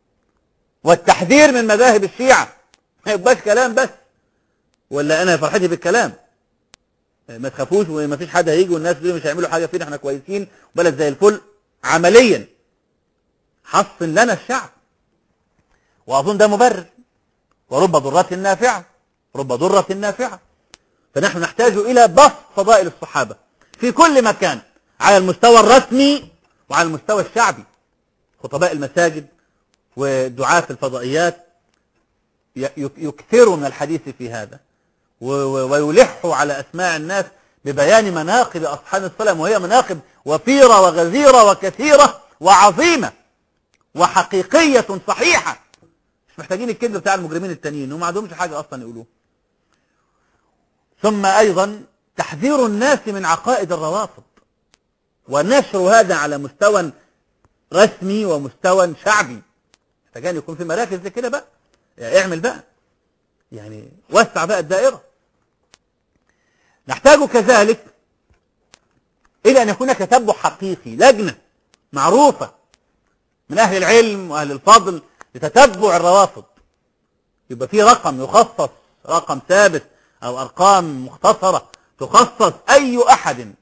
والتحذير من مذاهب الشيعه ما يبقاش كلام بس ولا انا فرحتي بالكلام ما تخافوش وما فيش حد هيجي والناس دول مش هيعملوا حاجه فينا احنا كويسين وبلد زي الفل عمليا حصن لنا الشعب واظن ده مبرر ورب ضرة نافعة رب ضرة نافعة فنحن نحتاج الى بسط فضائل الصحابة في كل مكان على المستوى الرسمي وعلى المستوى الشعبي خطباء المساجد ودعاة الفضائيات يكثروا من الحديث في هذا ويلحوا على أسماع الناس ببيان مناقب أصحاب السلام وهي مناقب وفيرة وغزيرة وكثيرة وعظيمة وحقيقية صحيحة مش محتاجين الكذب بتاع المجرمين التانيين هم ما عندهمش حاجة أصلا يقولوها ثم أيضا تحذير الناس من عقائد الروافض ونشر هذا على مستوى رسمي ومستوى شعبي محتاجين يكون في مراكز زي كده بقى يعني اعمل بقى يعني وسع بقى الدائرة نحتاج كذلك إلى أن يكون تتبع حقيقي لجنة معروفة من أهل العلم وأهل الفضل لتتبع الروافض يبقى في رقم يخصص رقم ثابت أو أرقام مختصرة تخصص أي أحد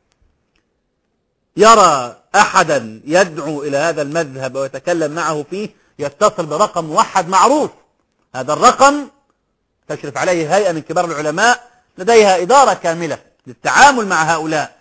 يرى أحدا يدعو إلى هذا المذهب ويتكلم معه فيه يتصل برقم موحد معروف هذا الرقم تشرف عليه هيئة من كبار العلماء لديها إدارة كاملة للتعامل مع هؤلاء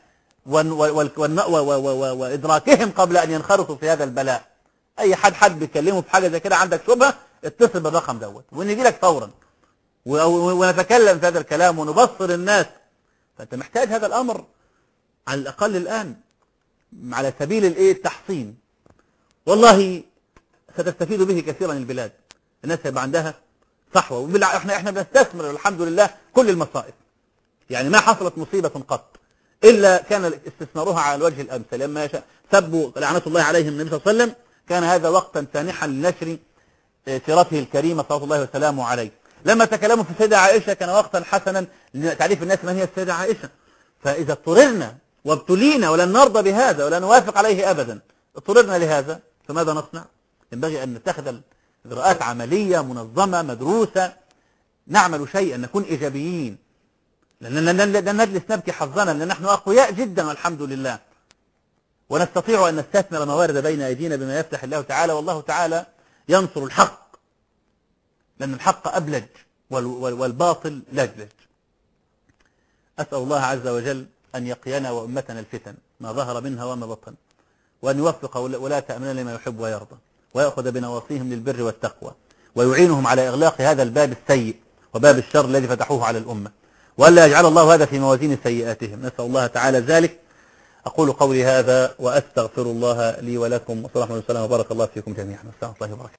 وإدراكهم قبل أن ينخرطوا في هذا البلاء أي حد حد بيكلمه في حاجة زي كده عندك شبهة اتصل بالرقم دوت ونجي لك فورا ونتكلم في هذا الكلام ونبصر الناس فأنت محتاج هذا الأمر على الأقل الآن على سبيل الايه التحصين والله ستستفيد به كثيرا البلاد الناس هيبقى عندها صحوة احنا احنا بنستثمر الحمد لله كل المصائب يعني ما حصلت مصيبة قط إلا كان استثمارها على الوجه الأمثل لما سبوا لعنة الله عليهم النبي صلى الله عليه وسلم كان هذا وقتا سانحا لنشر سيرته الكريمة صلى الله وسلامه عليه لما تكلموا في السيدة عائشة كان وقتا حسنا لتعريف الناس من هي السيدة عائشة فإذا اضطررنا وابتلينا ولن نرضى بهذا ولا نوافق عليه أبدا اضطررنا لهذا فماذا نصنع ينبغي أن نتخذ إجراءات عملية منظمة مدروسة نعمل شيئا نكون إيجابيين لن نجلس نبكي حظنا لأن نحن أقوياء جدا والحمد لله ونستطيع أن نستثمر موارد بين أيدينا بما يفتح الله تعالى والله تعالى ينصر الحق لأن الحق أبلج والباطل لجلج أسأل الله عز وجل أن يقينا وأمتنا الفتن ما ظهر منها وما بطن وأن يوفق ولاة أمرنا لما يحب ويرضى ويأخذ بنواصيهم للبر والتقوى ويعينهم على إغلاق هذا الباب السيء وباب الشر الذي فتحوه على الأمة وألا يجعل الله هذا في موازين سيئاتهم نسأل الله تعالى ذلك أقول قولي هذا وأستغفر الله لي ولكم وصلى الله وسلم وبارك الله فيكم جميعا والسلام الله وبركاته